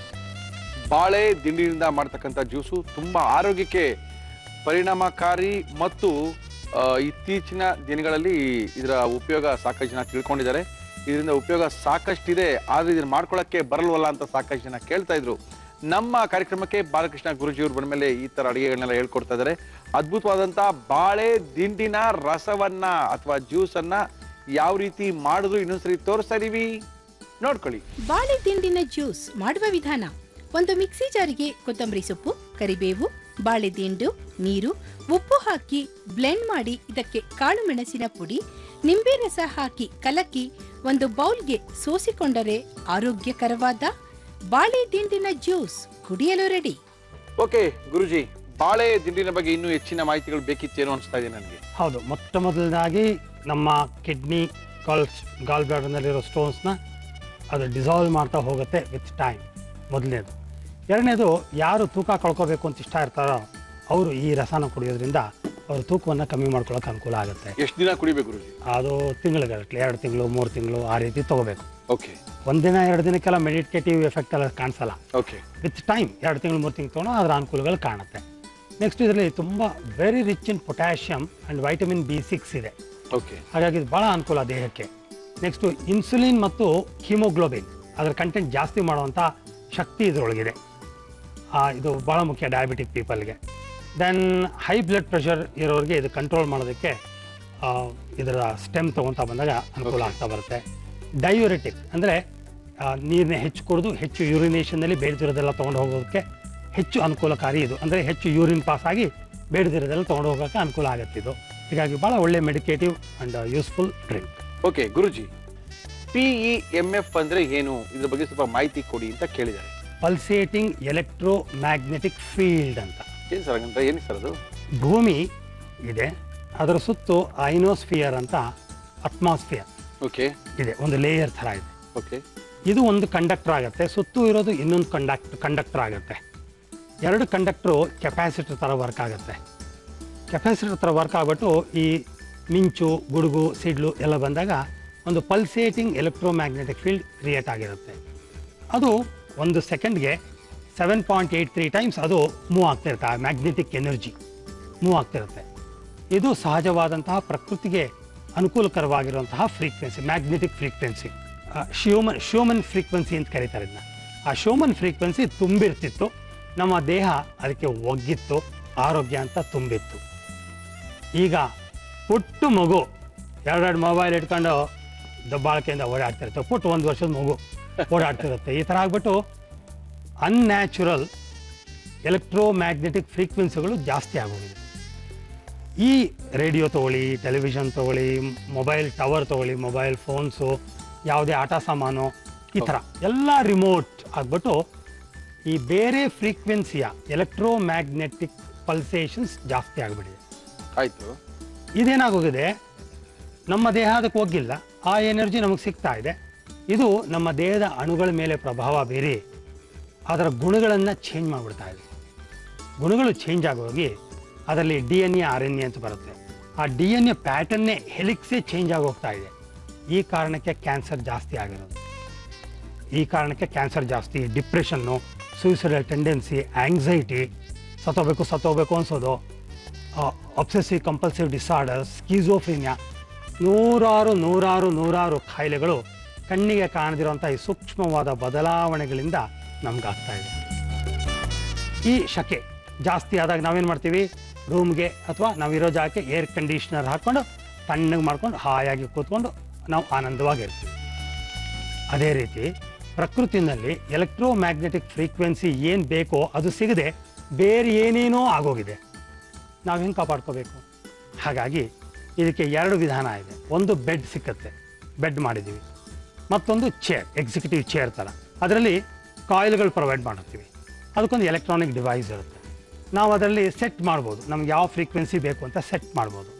ಬಾಳೆ ದಿಂಡಿನಿಂದ ಮಾಡ್ತಕ್ಕಂಥ ಜ್ಯೂಸು ತುಂಬಾ ಆರೋಗ್ಯಕ್ಕೆ ಪರಿಣಾಮಕಾರಿ ಮತ್ತು ಆ, ಇತ್ತೀಚಿನ ದಿನಗಳಲ್ಲಿ ಇದರ ಉಪಯೋಗ ಸಾಕಷ್ಟು ಜನ ತಿಳ್ಕೊಂಡಿದ್ದಾರೆ ಇದರಿಂದ ಉಪಯೋಗ ಸಾಕಷ್ಟಿದೆ ಆದ್ರೆ ಇದನ್ನ ಮಾಡ್ಕೊಳ್ಳೋಕ್ಕೆ ಬರಲ್ವಲ್ಲ ಅಂತ ಸಾಕಷ್ಟು ಜನ ಕೇಳ್ತಾ ಇದ್ರು ನಮ್ಮ ಕಾರ್ಯಕ್ರಮಕ್ಕೆ ಬಾಲಕೃಷ್ಣ ಗುರುಜಿಯವರು ಬಂದ ಮೇಲೆ ಈ ತರ ಅಡಿಗೆಗಳನ್ನೆಲ್ಲ ಹೇಳ್ಕೊಡ್ತಾ ಇದ್ದಾರೆ ಅದ್ಭುತವಾದಂತ ಬಾಳೆ ದಿಂಡಿನ ರಸವನ್ನ ಅಥವಾ ಜ್ಯೂಸ್ ಅನ್ನ ಯಾವ ರೀತಿ ಮಾಡಿದ್ರು ಇನ್ನೊಂದ್ಸರಿ ತೋರಿಸ್ತಾ ಇದೀವಿ ನೋಡ್ಕೊಳ್ಳಿ ಬಾಳೆ ದಿಂಡಿನ ಜ್ಯೂಸ್ ಮಾಡುವ ವಿಧಾನ ಒಂದು ಮಿಕ್ಸಿ ಜಾರಿಗೆ ಕೊತ್ತಂಬರಿ ಸೊಪ್ಪು ಕರಿಬೇವು ಬಾಳೆ ದಿಂಡು ನೀರು ಉಪ್ಪು ಹಾಕಿ ಬ್ಲೆಂಡ್ ಮಾಡಿ ಇದಕ್ಕೆ ಕಾಳು ಮೆಣಸಿನ ಪುಡಿ ನಿಂಬೆ ರಸ ಹಾಕಿ ಕಲಕಿ ಒಂದು ಬೌಲ್ಗೆ ಸೋಸಿಕೊಂಡರೆ ಆರೋಗ್ಯಕರವಾದ ಬಾಳೆ ದಿಂಡಿನ ಜ್ಯೂಸ್ ಕುಡಿಯಲು ರೆಡಿ ಓಕೆ ಗುರುಜಿ ಬಾಳೆ ದಿಂಡಿನ ಬಗ್ಗೆ ಇನ್ನೂ ಹೆಚ್ಚಿನ ಮಾಹಿತಿಗಳು ಬೇಕಿತ್ತೇನೋ ಅನಿಸ್ತಾ ಇದೆ ನನಗೆ ಹೌದು ಮೊಟ್ಟ ಮೊದಲನೇದಾಗಿ ನಮ್ಮ ಕಿಡ್ನಿ ಗಾಲ್ಸ್ ಗಾಲ್ ಬ್ಲಾಡರ್ನಲ್ಲಿರೋ ಸ್ಟೋನ್ಸ್ನ ಅದು ಡಿಸಾಲ್ವ್ ಮಾಡ್ತಾ ಹೋಗುತ್ತೆ ವಿತ್ ಟೈಮ್ ಮೊದಲನೇದು ಎರಡನೇದು ಯಾರು ತೂಕ ಕಳ್ಕೋಬೇಕು ಅಂತ ಇಷ್ಟ ಇರ್ತಾರೋ ಅವರು ಈ ರಸನ ಕುಡಿಯೋದ್ರಿಂದ ಅವ್ರ ತೂಕವನ್ನು ಕಮ್ಮಿ ಮಾಡ್ಕೊಳ್ಳೋಕೆ ಅನುಕೂಲ ಆಗುತ್ತೆ ಎಷ್ಟು ದಿನ ಕುಡಿಬೇಕು ಗುರುಜಿ ಅದು ತಿಂಗಳಿಗಟ್ಟಲೆ ಎರಡು ತಿಂಗಳು ಮೂರು ತಿಂಗಳು ಆ ರೀತಿ ತೊಗೋಬೇಕು ಓಕೆ ಒಂದಿನ ಎರಡು ದಿನಕ್ಕೆಲ್ಲ ಮೆಡಿಟೇಟಿವ್ ಎಫೆಕ್ಟ್ ಎಲ್ಲ ಕಾಣಿಸಲ್ಲ ಓಕೆ ವಿತ್ ಟೈಮ್ ಎರಡು ತಿಂಗಳು ಮೂರು ತಿಂಗಳು ತೊಗೊಂಡು ಅದರ ಅನುಕೂಲಗಳು ಕಾಣುತ್ತೆ ನೆಕ್ಸ್ಟ್ ಇದರಲ್ಲಿ ತುಂಬ very rich in potassium and vitamin B six ಇದೆ ಓಕೆ ಹಾಗಾಗಿ ಇದು ಭಾಳ ಅನುಕೂಲ ದೇಹಕ್ಕೆ ನೆಕ್ಸ್ಟು ಇನ್ಸುಲಿನ್ ಮತ್ತು ಹಿಮೋಗ್ಲೋಬಿನ್ ಅದರ ಕಂಟೆಂಟ್ ಜಾಸ್ತಿ ಮಾಡುವಂಥ ಶಕ್ತಿ ಇದರೊಳಗಿದೆ ಆ, ಇದು ಭಾಳ ಮುಖ್ಯ ಡಯಾಬಿಟಿಕ್ ಪೀಪಲ್ಗೆ ದೆನ್ ಹೈ ಬ್ಲಡ್ ಪ್ರೆಷರ್ ಇರೋರಿಗೆ ಇದು ಕಂಟ್ರೋಲ್ ಮಾಡೋದಕ್ಕೆ ಆ, ಇದರ ಸ್ಟೆಮ್ ತೊಗೊತಾ ಬಂದಾಗ ಅನುಕೂಲ Okay. ಆಗ್ತಾ ಬರುತ್ತೆ ಡಯೂರೆಟಿಕ್ ಅಂದರೆ ನೀರನ್ನ ಹೆಚ್ಚು ಕುಡಿದು ಹೆಚ್ಚು ಯೂರಿನೇಷನ್ನಲ್ಲಿ ಬೇಡದಿರೋದೆಲ್ಲ ತೊಗೊಂಡು ಹೋಗೋದಕ್ಕೆ ಹೆಚ್ಚು ಅನುಕೂಲಕಾರಿ ಇದು ಅಂದರೆ ಹೆಚ್ಚು ಯೂರಿನ್ ಪಾಸ್ ಆಗಿ ಬೇಡದಿರೋದೆಲ್ಲ ತೊಗೊಂಡು ಹೋಗೋಕ್ಕೆ ಅನುಕೂಲ ಆಗುತ್ತೆ ಇದು ಹೀಗಾಗಿ ಭಾಳ ಒಳ್ಳೆ medicative and useful drink okay Guruji P E M F ಅಂದ್ರೆ ಏನು ಇದ್ರ ಬಗ್ಗೆ ಸ್ವಲ್ಪ ಮಾಹಿತಿ ಕೊಡಿ ಅಂತ ಕೇಳಿದ್ದಾರೆ ಪಲ್ಸೇಟಿಂಗ್ ಎಲೆಕ್ಟ್ರೋ ಮ್ಯಾಗ್ನೆಟಿಕ್ ಫೀಲ್ಡ್ ಅಂತ ಏನ್ ಸರ್ ಹಂಗಂತ ಏನಿ ಸರ್ ಅದು ಭೂಮಿ ಇದೆ ಅದರ ಸುತ್ತು ಐನೋಸ್ಫಿಯರ್ ಅಂತ ಅಟ್ಮಾಸ್ಫಿಯರ್ ಓಕೆ ಇದೆ ಒಂದು ಲೇಯರ್ ಥರ ಇದೆ ಓಕೆ ಇದು ಒಂದು ಕಂಡಕ್ಟರ್ ಆಗುತ್ತೆ ಸುತ್ತು ಇರೋದು ಇನ್ನೊಂದು ಕಂಡಕ್ಟ್ ಕಂಡಕ್ಟರ್ ಆಗುತ್ತೆ ಎರಡು ಕಂಡಕ್ಟ್ರು ಕೆಪಾಸಿಟರ್ ಥರ ವರ್ಕ್ ಆಗುತ್ತೆ ಕೆಪಾಸಿಟರ್ ಥರ ವರ್ಕ್ ಆಗ್ಬಿಟ್ಟು ಈ ಮಿಂಚು ಗುಡುಗು ಸಿಡ್ಲು ಎಲ್ಲ ಬಂದಾಗ ಒಂದು ಪಲ್ಸೇಟಿಂಗ್ ಎಲೆಕ್ಟ್ರೋಮ್ಯಾಗ್ನೆಟಿಕ್ ಫೀಲ್ಡ್ ಕ್ರಿಯೇಟ್ ಆಗಿರುತ್ತೆ ಅದು ಒಂದು ಸೆಕೆಂಡ್ಗೆ seven point eight three times ಅದು ಮೂವ್ ಆಗ್ತಿರುತ್ತೆ ಆ ಮ್ಯಾಗ್ನೆಟಿಕ್ ಎನರ್ಜಿ ಮೂವ್ ಆಗ್ತಿರುತ್ತೆ ಇದು ಸಹಜವಾದಂತಹ ಪ್ರಕೃತಿಗೆ ಅನುಕೂಲಕರವಾಗಿರುವಂತಹ frequency magnetic frequency Schumann Schumann frequency ಅಂತ ಕರೀತಾರೆ ಇದನ್ನ ಆ ಶ್ಯೂಮನ್ ಫ್ರೀಕ್ವೆನ್ಸಿ ತುಂಬಿರ್ತಿತ್ತು ನಮ್ಮ ದೇಹ ಅದಕ್ಕೆ ಒಗ್ಗಿತ್ತು ಆರೋಗ್ಯ ಅಂತ ತುಂಬಿತ್ತು ಈಗ ಪುಟ್ಟು ಮಗು ಎರಡೆರಡು ಮೊಬೈಲ್ ಇಟ್ಕೊಂಡು ದಬ್ಬಾಳಿಕೆಯಿಂದ ಓಡಾಡ್ತಿರುತ್ತೆ ಪುಟ್ಟು ಒಂದು ವರ್ಷದ ಮಗು ಓಡಾಡ್ತಿರುತ್ತೆ ಈ ಥರ ಆಗ್ಬಿಟ್ಟು ಅನ್ಯಾಚುರಲ್ ಎಲೆಕ್ಟ್ರೋಮ್ಯಾಗ್ನೆಟಿಕ್ ಫ್ರೀಕ್ವೆನ್ಸಿಗಳು ಜಾಸ್ತಿ ಆಗೋಗಿದೆ ಈ ರೇಡಿಯೋ ತೊಗೊಳ್ಳಿ ಟೆಲಿವಿಷನ್ ತೊಗೊಳ್ಳಿ ಮೊಬೈಲ್ ಟವರ್ ತೊಗೊಳ್ಳಿ ಮೊಬೈಲ್ ಫೋನ್ಸು ಯಾವುದೇ ಆಟ ಸಾಮಾನು ಈ ಥರ ಎಲ್ಲ ರಿಮೋಟ್ ಆಗ್ಬಿಟ್ಟು ಈ ಬೇರೆ ಫ್ರೀಕ್ವೆನ್ಸಿಯ ಎಲೆಕ್ಟ್ರೋಮ್ಯಾಗ್ನೆಟಿಕ್ ಪಲ್ಸೇಷನ್ಸ್ ಜಾಸ್ತಿ ಆಗಿಬಿಟ್ಟಿದೆ ಆಯ್ತು ಇದೇನಾಗೋಗಿದೆ ನಮ್ಮ ದೇಹ ಅದಕ್ಕೆ ಹೋಗಿಲ್ಲ ಆ ಎನರ್ಜಿ ನಮಗೆ ಸಿಗ್ತಾ ಇದೆ ಇದು ನಮ್ಮ ದೇಹದ ಅಣುಗಳ ಮೇಲೆ ಪ್ರಭಾವ ಬೀರಿ ಅದರ ಗುಣಗಳನ್ನು ಚೇಂಜ್ ಮಾಡಿಬಿಡ್ತಾ ಇದೆ ಗುಣಗಳು ಚೇಂಜ್ ಆಗೋಗಿ ಅದರಲ್ಲಿ D N A R N A ಅಂತ ಬರುತ್ತೆ ಆ ಡಿ ಎನ್ ಎ ಪ್ಯಾಟರ್ನ್ನೇ ಹೆಲಿಕ್ಸೇ ಚೇಂಜ್ ಆಗಿ ಹೋಗ್ತಾ ಇದೆ ಈ ಕಾರಣಕ್ಕೆ ಕ್ಯಾನ್ಸರ್ ಜಾಸ್ತಿ ಆಗಿರೋದು ಈ ಕಾರಣಕ್ಕೆ ಕ್ಯಾನ್ಸರ್ ಜಾಸ್ತಿ ಡಿಪ್ರೆಷನ್ನು ಸೂಯಿಸೈಡಲ್ ಟೆಂಡೆನ್ಸಿ ಆಂಗ್ಸೈಟಿ ಸತ್ತೋಬೇಕು ಸತ್ತೋಗ್ಬೇಕು ಅನ್ಸೋದು ಅಬ್ಸೆಸಿವ್ ಕಂಪಲ್ಸಿವ್ ಡಿಸಾರ್ಡರ್ಸ್ ಸ್ಕೀಸೋಫ್ರಿನಿಯಾ ನೂರಾರು ನೂರಾರು ನೂರಾರು ಕಾಯಿಲೆಗಳು ಕಣ್ಣಿಗೆ ಕಾಣದಿರುವಂಥ ಈ ಸೂಕ್ಷ್ಮವಾದ ಬದಲಾವಣೆಗಳಿಂದ ನಮ್ಗಾಗ್ತಾ ಇದೆ ಈ ಶಕೆ ಜಾಸ್ತಿ ಆದಾಗ ನಾವೇನು ಮಾಡ್ತೀವಿ ರೂಮ್ಗೆ ಅಥವಾ ನಾವಿರೋ ಜಾಗಕ್ಕೆ ಏರ್ ಕಂಡೀಷ್ನರ್ ಹಾಕ್ಕೊಂಡು ತಣ್ಣಗೆ ಮಾಡ್ಕೊಂಡು ಹಾಯಾಗಿ ಕೂತ್ಕೊಂಡು ನಾವು ಆನಂದವಾಗಿರ್ತೀವಿ ಅದೇ ರೀತಿ ಪ್ರಕೃತಿನಲ್ಲಿ ಎಲೆಕ್ಟ್ರೋಮ್ಯಾಗ್ನೆಟಿಕ್ ಫ್ರೀಕ್ವೆನ್ಸಿ ಏನು ಬೇಕೋ ಅದು ಸಿಗದೆ ಬೇರೆ ಏನೇನೋ ಆಗೋಗಿದೆ ನಾವು ಹೆಂಗೆ ಕಾಪಾಡ್ಕೋಬೇಕು ಹಾಗಾಗಿ ಇದಕ್ಕೆ ಎರಡು ವಿಧಾನ ಇದೆ ಒಂದು ಬೆಡ್ ಸಿಕ್ಕತ್ತೆ ಬೆಡ್ ಮಾಡಿದ್ದೀವಿ ಮತ್ತೊಂದು ಚೇರ್ ಎಕ್ಸಿಕ್ಯೂಟಿವ್ ಚೇರ್ ಥರ ಅದರಲ್ಲಿ ಕಾಯಿಲ್ಗಳು ಪ್ರೊವೈಡ್ ಮಾಡಿರ್ತೀವಿ ಅದಕ್ಕೊಂದು ಎಲೆಕ್ಟ್ರಾನಿಕ್ ಡಿವೈಸ್ ಇರುತ್ತೆ ನಾವು ಅದರಲ್ಲಿ ಸೆಟ್ ಮಾಡ್ಬೋದು ನಮ್ಗೆ ಯಾವ ಫ್ರೀಕ್ವೆನ್ಸಿ ಬೇಕು ಅಂತ ಸೆಟ್ ಮಾಡ್ಬೋದು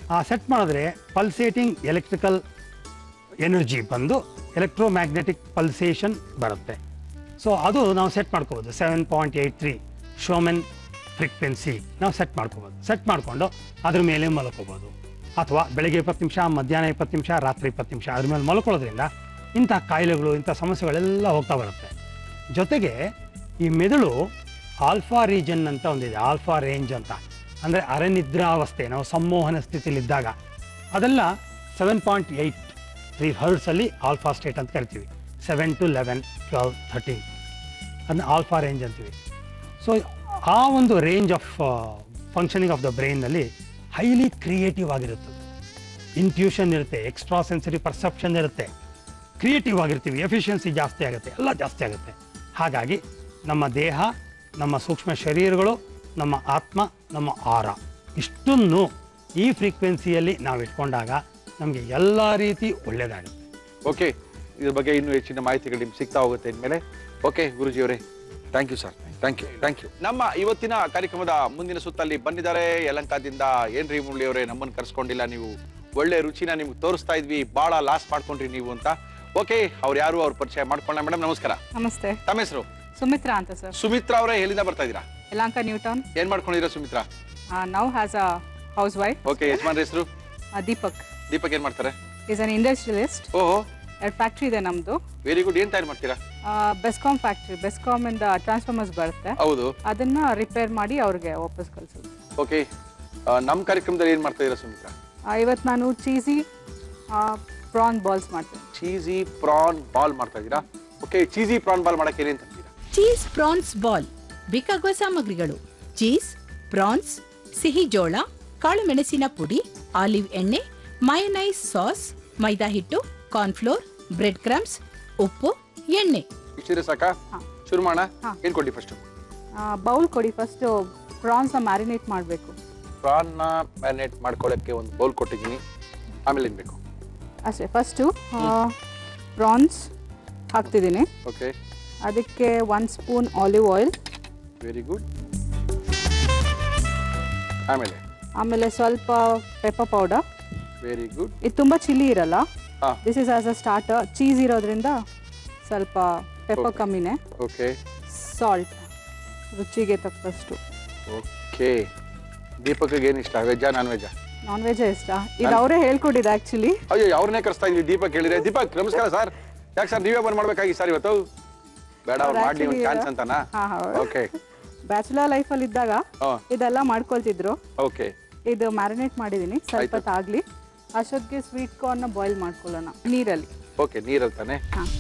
ಆ ಸೆಟ್ ಮಾಡಿದ್ರೆ ಪಲ್ಸೇಟಿಂಗ್ ಎಲೆಕ್ಟ್ರಿಕಲ್ ಎನರ್ಜಿ ಬಂದು ಎಲೆಕ್ಟ್ರೋಮ್ಯಾಗ್ನೆಟಿಕ್ ಪಲ್ಸೇಷನ್ ಬರುತ್ತೆ ಸೊ ಅದು ನಾವು ಸೆಟ್ ಮಾಡ್ಕೋಬೋದು seven point eight three Schumann frequency ನಾವು ಸೆಟ್ ಮಾಡ್ಕೋಬೋದು ಸೆಟ್ ಮಾಡಿಕೊಂಡು ಅದ್ರ ಮೇಲೆ ಮಲ್ಕೋಬೋದು ಅಥವಾ ಬೆಳಗ್ಗೆ ಇಪ್ಪತ್ತು ನಿಮಿಷ ಮಧ್ಯಾಹ್ನ ಇಪ್ಪತ್ತು ನಿಮಿಷ ರಾತ್ರಿ ಇಪ್ಪತ್ತು ನಿಮಿಷ ಅದ್ರ ಮೇಲೆ ಮಲ್ಕೊಳ್ಳೋದ್ರಿಂದ ಇಂಥ ಕಾಯಿಲೆಗಳು ಇಂಥ ಸಮಸ್ಯೆಗಳೆಲ್ಲ ಹೋಗ್ತಾ ಬರುತ್ತೆ ಜೊತೆಗೆ ಈ ಮೆದುಳು ಆಲ್ಫಾ ರೀಜನ್ ಅಂತ ಒಂದಿದೆ ಆಲ್ಫಾ ರೇಂಜ್ ಅಂತ ಅಂದರೆ ಅರೆನಿದ್ರಾವಸ್ಥೆ ನಾವು ಸಂಮೋಹನ ಸ್ಥಿತಿಲಿದ್ದಾಗ ಅದೆಲ್ಲ ಸೆವೆನ್ ಪಾಯಿಂಟ್ ಏಯ್ಟ್ ತ್ರೀ ಹರ್ಡ್ಸಲ್ಲಿ ಆಲ್ಫಾ ಸ್ಟೇಟ್ ಅಂತ ಕರಿತೀವಿ seven to eleven twelve thirteen ಅದನ್ನ ಆಲ್ಫಾ ರೇಂಜ್ ಅಂತೀವಿ ಸೊ ಆ ಒಂದು range of functioning of the ಬ್ರೈನ್ನಲ್ಲಿ ಹೈಲಿ ಕ್ರಿಯೇಟಿವ್ ಆಗಿರುತ್ತದೆ ಇಂಟ್ಯೂಷನ್ ಇರುತ್ತೆ ಎಕ್ಸ್ಟ್ರಾ ಸೆನ್ಸರಿ ಪರ್ಸೆಪ್ಷನ್ ಇರುತ್ತೆ ಕ್ರಿಯೇಟಿವ್ ಆಗಿರ್ತೀವಿ ಎಫಿಷಿಯನ್ಸಿ ಜಾಸ್ತಿ ಆಗುತ್ತೆ ಎಲ್ಲ ಜಾಸ್ತಿ ಆಗುತ್ತೆ ಹಾಗಾಗಿ ನಮ್ಮ ದೇಹ ನಮ್ಮ ಸೂಕ್ಷ್ಮ ಶರೀರಗಳು ನಮ್ಮ ಆತ್ಮ ನಮ್ಮ ಆರ ಇಷ್ಟನ್ನು ಈ ಫ್ರೀಕ್ವೆನ್ಸಿಯಲ್ಲಿ ನಾವು ಇಟ್ಕೊಂಡಾಗ ನಮಗೆ ಎಲ್ಲ ರೀತಿ ಒಳ್ಳೆಯದಾಗುತ್ತೆ ಓಕೆ ಇದ್ರ ಬಗ್ಗೆ ಇನ್ನೂ ಹೆಚ್ಚಿನ ಮಾಹಿತಿಗಳು ನಿಮ್ಗೆ ಸಿಗ್ತಾ ಹೋಗುತ್ತೆ ಇನ್ಮೇಲೆ ಓಕೆ ಗುರುಜಿ ಅವರೇ thank you sir thank you thank you ನಮ್ಮ ಇವತ್ತಿನ ಕಾರ್ಯಕ್ರಮದ ಮುಂದಿನ ಸುತ್ತಲ್ಲಿ ಬಂದಿದ್ದಾರೆ ಯಲಂಕಾದಿಂದ ಏನ್ರಿ ಮುರಳಿ ಅವರೇ ನಮ್ಮನ್ನು ಕರ್ಸ್ಕೊಂಡಿಲ್ಲ ನೀವು ಒಳ್ಳೆ ರುಚಿನ ನಿಮ್ಗೆ ತೋರಿಸ್ತಾ ಇದ್ವಿ ಭಾಳ ಲಾಸ್ ಮಾಡ್ಕೊಂಡ್ರಿ ನೀವು ಅಂತ ಓಕೆ ಅವ್ರು ಯಾರು ಅವ್ರ ಪರಿಚಯ ಮಾಡ್ಕೊಳ್ಳ ಮೇಡಮ್ ನಮಸ್ಕಾರ ನಮಸ್ತೆ ತಮ್ಮ ಹೆಸರು ಸುಮಿತ್ರಾ ಅಂತ ಸರ್ ಸುಮಿತ್ರಾ ಅವರೇ ಎಲ್ಲಿಂದ ಬರ್ತಾ ಇದ್ದೀರಾ ಯಲಾಂಕ ನ್ಯೂ ಟೌನ್ ಏನ್ ಮಾಡ್ಕೊಂಡಿದ್ದೀರಾ Sumitra now has a housewife okay ಯಜಮಾನ್ರ ಹೆಸರು ದೀಪಕ್ ದೀಪಕ್ ಏನ್ ಮಾಡ್ತಾರೆ ಈಸ್ ಅನ್ ಇಂಡಸ್ಟ್ರಿಯಲಿಸ್ಟ್ ಓಹೋ ಎರಡು ಫ್ಯಾಕ್ಟ್ರಿ ಇದೆ ನಮ್ಮದು ವೆರಿ ಗುಡ್ ಏನ್ ತಯಾರು ಮಾಡ್ತೀರಾ ಬೆಸ್ಕಾಮ್ ಫ್ಯಾಕ್ಟ್ರಿ ಬೆಸ್ಕಾಮ್ ಇಂದ ಟ್ರಾನ್ಸ್ಫಾರ್ಮರ್ಸ್ ಬರುತ್ತೆ ಹೌದು ಅದನ್ನ ರಿಪೇರ್ ಮಾಡಿ ಅವ್ರಿಗೆ ವಾಪಸ್ ಕಳಿಸೋದು ಓಕೆ ನಮ್ಮ ಕಾರ್ಯಕ್ರಮದಲ್ಲಿ ಏನ್ ಮಾಡ್ತಾ ಇದ್ದೀರಾ ಸುಮಿತ್ರಾ ಇವತ್ತು ನಾನು ಚೀಸಿ ಪ್ರಾನ್ ಬಾಲ್ಸ್ ಮಾಡ್ತೀನಿ ಚೀಸಿ ಪ್ರಾನ್ ಬಾಲ್ ಮಾಡ್ತಾ ಇದ್ದೀರಾ ಓಕೆ ಚೀಸಿ ಪ್ರಾನ್ ಬಾಲ್ ಮಾಡಕ್ಕೆ ಏನೇನು ತಂತೀರಾ ಚೀಸ್ ಪ್ರಾನ್ಸ್ ಬಾಲ್ ಬೇಕಾಗುವ ಸಾಮಗ್ರಿಗಳು ಚೀಸ್ ಪ್ರಾನ್ಸ್ ಸಿಹಿ ಜೋಳ ಕಾಳು ಮೆಣಸಿನ ಪುಡಿ ಆಲಿವ್ ಎಣ್ಣೆ ಮಯನೈಸ್ ಸಾಸ್ ಮೈದಾ ಹಿಟ್ಟು ಕಾರ್ನ್ಫ್ಲೋರ್ ಬ್ರೆಡ್ ಕ್ರಮ್ಸ್ ಉಪ್ಪು ಎಣ್ಣೆ ಇಷ್ಟಿದ್ರೆ ಸಾಕಾ ಹಾ. ಶುರು ಮಾಡೋಣ ಹಾ. ಏನ್ ಕೊಡಿ ಫಸ್ಟ್ ಬೌಲ್ ಕೊಡಿ ಫಸ್ಟು ಪ್ರಾನ್ಸ್ನ ಮ್ಯಾರಿನೇಟ್ ಮಾಡಬೇಕು ಪ್ರಾನ್ನ ಮ್ಯಾರಿನೇಟ್ ಮಾಡ್ಕೊಳ್ಳೋಕ್ಕೆ ಒಂದು ಬೌಲ್ ಕೊಟ್ಟಿದ್ದೀನಿ ಆಮೇಲೆ ಏನ್ ಬೇಕು ಅಷ್ಟೇ ಫಸ್ಟು ಪ್ರಾನ್ಸ್ ಹಾಕ್ತಿದ್ದೀನಿ ಓಕೆ ಅದಕ್ಕೆ one spoon olive oil very good ಆಮೇಲೆ ಆಮೇಲೆ ಸ್ವಲ್ಪ ಪೆಪ್ಪರ್ ಪೌಡರ್ ವೆರಿ ಗುಡ್ ಇದು ತುಂಬ ಚಿಲ್ಲಿ ಇರಲ್ಲ ಹಾ this is as a starter cheese ಇರೋದ್ರಿಂದ ಸ್ವಲ್ಪ ಪೆಪ್ಪರ್ Okay. ಕಮ್ಮಿನೇ ಓಕೆ ಸಾಲ್ಟ್ ರುಚಿಗೆ ತಕ್ಕಷ್ಟು ಓಕೆ ದೀಪಕ್ಗೆ ಏನು ಇಷ್ಟ ವೆಜ್ಜಾ ನಾನ್ ವೆಜ್ಜಾ ನಾನ್ ವೆಜ್ ಇಷ್ಟ ಇದು ಅವರೇ ಹೇಳ್ಕೊಟ್ಟಿದ್ದು ಆ್ಯಕ್ಚುಲಿ ಅಯ್ಯೋ ಅವ್ರನ್ನೇ ಕರೆಸ್ತಾ ಇದೀವಿ ದೀಪಕ್ ಹೇಳಿದ್ರೆ ದೀಪಕ್ ನಮಸ್ಕಾರ ಸರ್ ಯಾಕೆ ಸರ್ ನೀವೇ ಬಂದ್ ಮಾಡ್ಬೇಕಾಗಿ ಸರ್ ಇವತ್ತು ಬೇಡ ಅವ್ರು ಅವ್ರು ಮಾಡ್ಲಿ ಒಂದು actually- ಚಾನ್ಸ್ ಅಂತನಾ ಹಾ, ಹೌದು. ಓಕೆ ಬ್ಯಾಚುಲರ್ ಲೈಫಲ್ಲಿ ಇದ್ದಾಗ ಹಾ ಇದೆಲ್ಲ ಮಾಡ್ಕೊಳ್ತಿದ್ರು ಓಕೆ ಇದು ಮ್ಯಾರಿನೇಟ್ ಮಾಡಿದ್ದೀನಿ ಸ್ವಲ್ಪ ಆಯ್ತು. ಹೊತ್ತಾಗ್ಲಿ ಅಷ್ಟೊತ್ತಿಗೆ ಸ್ವೀಟ್ ಕಾರ್ನ್ನ ಬಾಯ್ಲ್ ಮಾಡ್ಕೊಳ್ಳೋಣ ನೀರಲ್ಲಿ ಓಕೆ ನೀರಲ್ಲಿ ತಾನೆ ಹಾಂ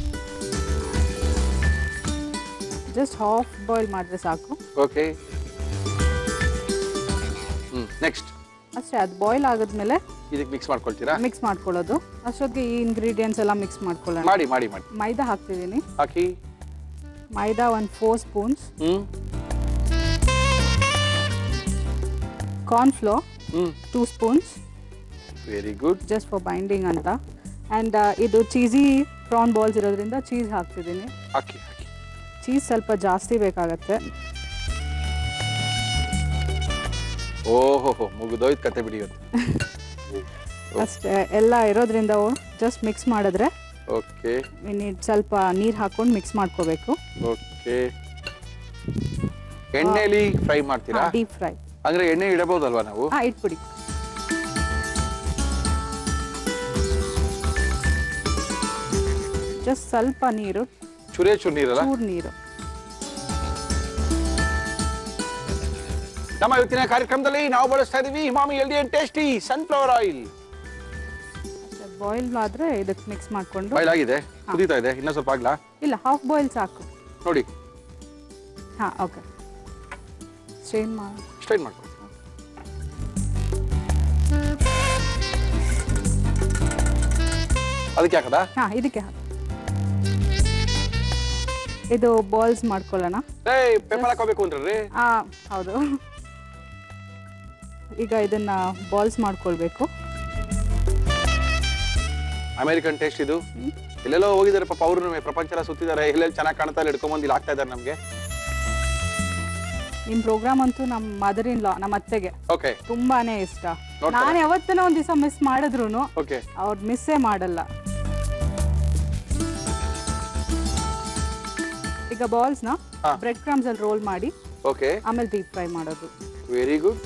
ಜಸ್ಟ್ ಹಾಫ್ ಬಾಯ್ಲ್ ಮಾಡಿದ್ರೆ ಸಾಕು ಓಕೆ ಹ್ಮ್ ನೆಕ್ಸ್ಟ್ ಅಷ್ಟೇ ಅದು ಬಾಯ್ಲ್ ಆಗೋದ್ಮೇಲೆ ಇದಕ್ಕೆ ಮಿಕ್ಸ್ ಮಾಡ್ಕೊಳ್ತೀರಾ ಮಿಕ್ಸ್ ಮಾಡ್ಕೊಳ್ಳೋದು ಅಷ್ಟೊತ್ತಿಗೆ ಈ ಇಂಗ್ರೀಡಿಯೆಂಟ್ಸ್ ಎಲ್ಲ ಮಿಕ್ಸ್ ಮಾಡ್ಕೊಳ್ಳೋಣ ಮಾಡಿ ಮಾಡಿ ಮಾಡಿ ಮೈದಾ ಹಾಕ್ತಿದ್ದೀನಿ ಹಾಕಿ ಮೈದಾ ಒಂದು four spoons hmm cornflour hmm two spoons very good just for binding ಅಂತ ಆ್ಯಂಡ್ ಇದು ಚೀಸಿ ಪ್ರಾನ್ ಬಾಲ್ಸ್ ಇರೋದ್ರಿಂದ ಚೀಸ್ ಹಾಕ್ತಿದ್ದೀನಿ ಹಾಕಿ ಹಾಕಿ ಚೀಸ್ ಸ್ವಲ್ಪ ಜಾಸ್ತಿ ಬೇಕಾಗತ್ತೆ ಓಹೋ ಮುಗಿದೋಯ್ತು ಕತೆ ಬಿಡಿ ಇವತ್ತು ಅಷ್ಟೇ ಎಲ್ಲ ಇರೋದ್ರಿಂದ ಜಸ್ಟ್ ಮಿಕ್ಸ್ ಮಾಡಿದ್ರೆ ಓಕೆ ನೀಟ್ ಸ್ವಲ್ಪ ನೀರು ಹಾಕೊಂಡು ಮಿಕ್ಸ್ ಮಾಡ್ಕೋಬೇಕು ಓಕೆ ಎಣ್ಣೆಲಿ ಫ್ರೈ ಮಾಡ್ತೀರಾ ಡೀಪ್ ಫ್ರೈ ಅಂದ್ರೆ ಎಣ್ಣೆ ಇಡಬಹುದಲ್ವಾ ನಾವು ಹಾಂ ಇಟ್ಬಿಡಿ ಜಸ್ಟ್ ಸ್ವಲ್ಪ ನೀರು ಚುರೇ ಚೂರ್ ನೀರಲ್ಲ ಚೂರು ನೀರು ನಮ್ಮ ಇವತ್ತಿನ ಕಾರ್ಯಕ್ರಮದಲ್ಲಿ ನಾವು ಬಳಸ್ತಾ ಇದೀವಿ Emami healthy and tasty sunflower oil boil ಆದ್ರೆ ಇದಕ್ಕೆ ಮಿಕ್ಸ್ ಮಾಡ್ಕೊಂಡು ಬಾಯ್ಲ್ ಆಗಿದೆ ಕುದೀತಾ ಇದೆ ಇನ್ನೂ ಸ್ವಲ್ಪ ಆಗ್ಲಾ ಇಲ್ಲ ಹಾಫ್ ಬಾಯ್ಲ್ ಸಾಕು ನೋಡಿ ಹಾಂ ಓಕೆ ಸ್ಟ್ರೈನ್ ಮಾಡಿ ಸ್ಟ್ರೈನ್ ಮಾಡ್ಕೊಳ್ಳಿ ಅದಕ್ಕೆ ಹಾಕದಾ ಹಾಂ ಇದಕ್ಕೆ ಹಾಕಿ ಇದು ಬಾಲ್ಸ್ ಮಾಡ್ಕೊಳ್ಳೋಣ ಏ ಪೆಪ್ಪರ್ ಹಾಕೋಬೇಕು ಅಂದ್ರಿ ಹಾಂ ಹೌದು ಈಗ ಇದನ್ನ ಬಾಲ್ಸ್ ಮಾಡ್ಕೊಳ್ಬೇಕು ಅಮೆರಿಕನ್ ಟೇಸ್ಟ್ ಇದು ಎಲ್ಲೆಲ್ಲೋ ಹೋಗಿದ್ದಾರೆ ಪಾಪ ಅವರು ಪ್ರಪಂಚ ಎಲ್ಲ ಸುತ್ತಿದ್ದಾರೆ ಎಲ್ಲೆಲ್ಲಿ ಚೆನ್ನಾಗಿ ಕಾಣ್ತಾ ಇಲ್ಲ ಹಿಡ್ಕೊಂಬಂದು ಇಲ್ಲಿ ಆಗ್ತಾ ಇದ್ದಾರೆ ನಮಗೆ ನಿಮ್ಮ ಪ್ರೋಗ್ರಾಮ್ ಅಂತೂ ನಮ್ಮ ಮದರ್ ಇನ್ ಲಾ ನಮ್ಮ ಅತ್ತೆಗೆ ಓಕೆ ತುಂಬಾನೇ ಇಷ್ಟ ನೋಡ್ತಾರೆ? ನಾನು ಯಾವತ್ತನ ಒಂದ್ ದಿವಸ ಮಿಸ್ ಮಾಡಿದ್ರು ಓಕೆ ಅವ್ರು ಮಿಸ್ಸೇ ಮಾಡಲ್ಲ ಈಗ ಬಾಲ್ಸ್ನ ಹಾ. ಬ್ರೆಡ್ ಕ್ರಮ್ಸ್ ಅಲ್ಲಿ ರೋಲ್ ಮಾಡಿ ಓಕೆ ಆಮೇಲೆ ಡೀಪ್ ಫ್ರೈ ಮಾಡೋದು ವೆರಿ ಗುಡ್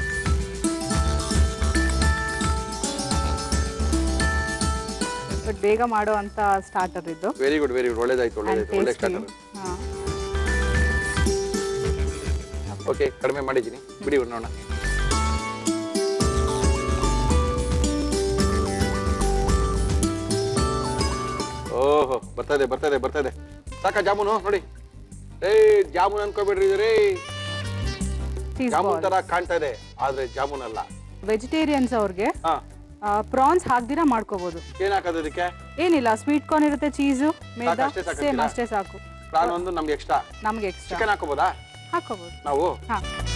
ಬಟ್ ಬೇಗ ಮಾಡೋ ಅಂತ ಸ್ಟಾರ್ಟರ್ ಇದು ವೆರಿ ಗುಡ್ ವೆರಿ ಗುಡ್ ಒಳ್ಳೇದಾಯ್ತು And ಒಳ್ಳೇದಾಯ್ತು ಒಳ್ಳೆ tasty. ಸ್ಟಾರ್ಟ್ ಹಾ. ಓಕೆ ಕಡಿಮೆ ಮಾಡಿದ್ದೀನಿ ಬಿಡಿ ನೋಡೋಣ ಓಹೋ ಬರ್ತದೆ ಬರ್ತದೆ ಬರ್ತದೆ ಸಾಕ ಜಾಮೂನು ನೋಡಿ ಏ ಜಾಮೂನ್ ಅನ್ಕೋಬೇಡ್ರಿ ಇದು ರೀ ಚೀಸ್ ಜಾಮೂನ್ ಬಾಲ್ ತರ ಕಾಣ್ತಾ ಇದೆ ಆದ್ರೆ ಜಾಮೂನ್ ಅಲ್ಲ ವೆಜಿಟೇರಿಯನ್ಸ್ ಅವ್ರಿಗೆ ಹಾ ಪ್ರಾನ್ಸ್ ಹಾಕ್ದಿರಾ ಮಾಡ್ಕೋಬಹುದು ಏನ್ ಹಾಕೋದು ಇದಕ್ಕೆ ಏನಿಲ್ಲ ಸ್ವೀಟ್ ಕಾರ್ನ್ ಇರುತ್ತೆ ಚೀಸು ಮೇದ ಅಷ್ಟೇ ಸಾಕು ಸೇಮ್ ಅಂತೀರಾ? ಅಷ್ಟೇ ಸಾಕು ಪ್ರಾನ್ ಒಂದು ನಮ್ಗೆ ಎಕ್ಸ್ಟ್ರಾ ನಮ್ಗೆ ಎಕ್ಸ್ಟ್ರಾ ಚಿಕನ್ ಹಾಕೋಬೋದಾ ಹಾಕೋಬಹುದು ನಾವು ಹಾ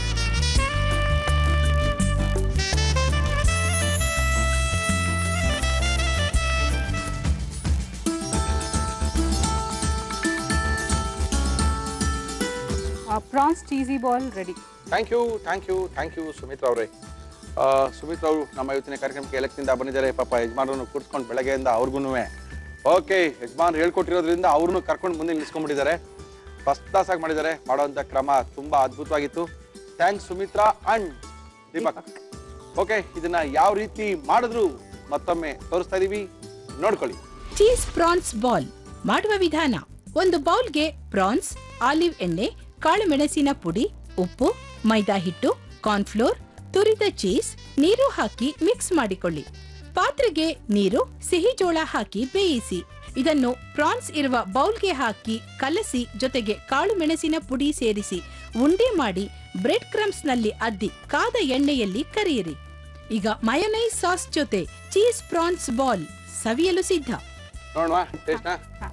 prawns cheesy ball ready thank you thank you thank you Sumitra ಅವರೇ ಸುಮಿತ್ರಾ ಅವರು ನಮ್ಮ ಇವತ್ತಿನ ಕಾರ್ಯಕ್ರಮಕ್ಕೆ ಎಲೆಕ್ಟ್ರಿಂದ ಬಂದಿದ್ದಾರೆ ಪಾಪ ಯಜಮಾನರನ್ನು ಕೂರ್ಸ್ಕೊಂಡು ಬೆಳಗ್ಗೆಯಿಂದ ಅವ್ರಿಗೂ ಓಕೆ ಯಜಮಾನ್ ಹೇಳ್ಕೊಟ್ಟಿರೋದ್ರಿಂದ ಅವ್ರನ್ನೂ ಕರ್ಕೊಂಡು ಮುಂದೆ ನಿಲ್ಸ್ಕೊಂಡ್ಬಿಟ್ಟಿದ್ದಾರೆ ಫಸ್ಟ್ ಕ್ಲಾಸ್ ಆಗಿ ಮಾಡಿದ್ದಾರೆ ಮಾಡೋವಂಥ ಕ್ರಮ ತುಂಬಾ ಅದ್ಭುತವಾಗಿತ್ತು thanks Sumitra and Deepak okay ಇದನ್ನ ಯಾವ ರೀತಿ ಮಾಡಿದ್ರು ಮತ್ತೊಮ್ಮೆ ತೋರಿಸ್ತಾ ಇದೀವಿ ನೋಡ್ಕೊಳ್ಳಿ ಚೀಸ್ ಪ್ರಾನ್ಸ್ ಬಾಲ್ ಮಾಡುವ ವಿಧಾನ ಒಂದು ಬೌಲ್ಗೆ ಪ್ರಾನ್ಸ್ ಆಲಿವ್ ಎಣ್ಣೆ ಕಾಳು ಮೆಣಸಿನ ಪುಡಿ ಉಪ್ಪು ಮೈದಾ ಹಿಟ್ಟು ಕಾರ್ನ್ಫ್ಲೋರ್ ತುರಿದ ಚೀಸ್ ನೀರು ಹಾಕಿ ಮಿಕ್ಸ್ ಮಾಡಿಕೊಳ್ಳಿ ಪಾತ್ರೆಗೆ ನೀರು ಸಿಹಿ ಜೋಳ ಹಾಕಿ ಬೇಯಿಸಿ ಇದನ್ನು ಪ್ರಾನ್ಸ್ ಇರುವ ಬೌಲ್ಗೆ ಹಾಕಿ ಕಲಸಿ ಜೊತೆಗೆ ಕಾಳು ಮೆಣಸಿನ ಪುಡಿ ಸೇರಿಸಿ ಉಂಡೆ ಮಾಡಿ ಬ್ರೆಡ್ ಕ್ರಮ್ಸ್ ನಲ್ಲಿ ಅದ್ದಿ ಕಾದ ಎಣ್ಣೆಯಲ್ಲಿ ಕರಿಯಿರಿ ಈಗ ಮಯೋನೈಸ್ ಸಾಸ್ ಜೊತೆ ಚೀಸ್ ಪ್ರಾನ್ಸ್ ಬಾಲ್ ಸವಿಯಲು ಸಿದ್ಧ ನೋಡುವ ಟೇಸ್ಟ್ನಾ ಹಾ.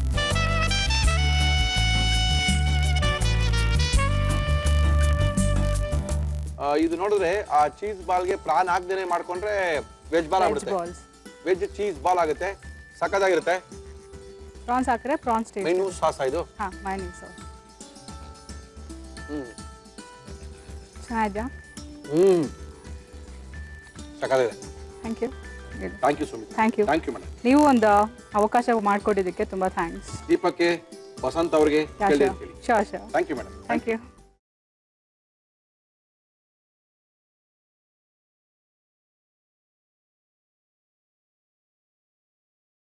ಇದು ನೋಡಿದ್ರೆ ಆ ಚೀಸ್ ಬಾಲ್ಗೆ ಪ್ರಾನ್ ಹಾಕ್ದೇನೆ ಮಾಡ್ಕೊಂಡ್ರೆ ವೆಜ್ ಬಾಲ್ ವೆಜ್ ಆಗ್ಬಿಡುತ್ತೆ ಬಾಲ್ಸ್ ವೆಜ್ ಚೀಸ್ ಬಾಲ್ ಆಗುತ್ತೆ ಸಕ್ಕತ್ತಾಗಿರುತ್ತೆ ಪ್ರಾನ್ಸ್ ಹಾಕಿದ್ರೆ ಪ್ರಾನ್ಸ್ ಟೇಸ್ಟ್ ಮೆನು ಸಾಸ್ ಇದು ಹಾ ಮೈನೀಸ್ ಸಾಸ್ ಹ್ಮ್ ಚೆನ್ನಾಗಿದ್ಯಾ ಹ್ಮ್ ಸಕ್ಕತ್ತಾಗಿದೆ thank you thank you Sumit thank you thank you madam ನೀವು ಒಂದು ಅವಕಾಶ ಮಾಡಿಕೊಟ್ಟಿದ್ದಕ್ಕೆ ತುಂಬ ಥ್ಯಾಂಕ್ಸ್ ದೀಪಕ್ಕೆ ವಸಂತ್ ಅವ್ರಿಗೆ ಕೇಳಿ sure sure thank you madam thank you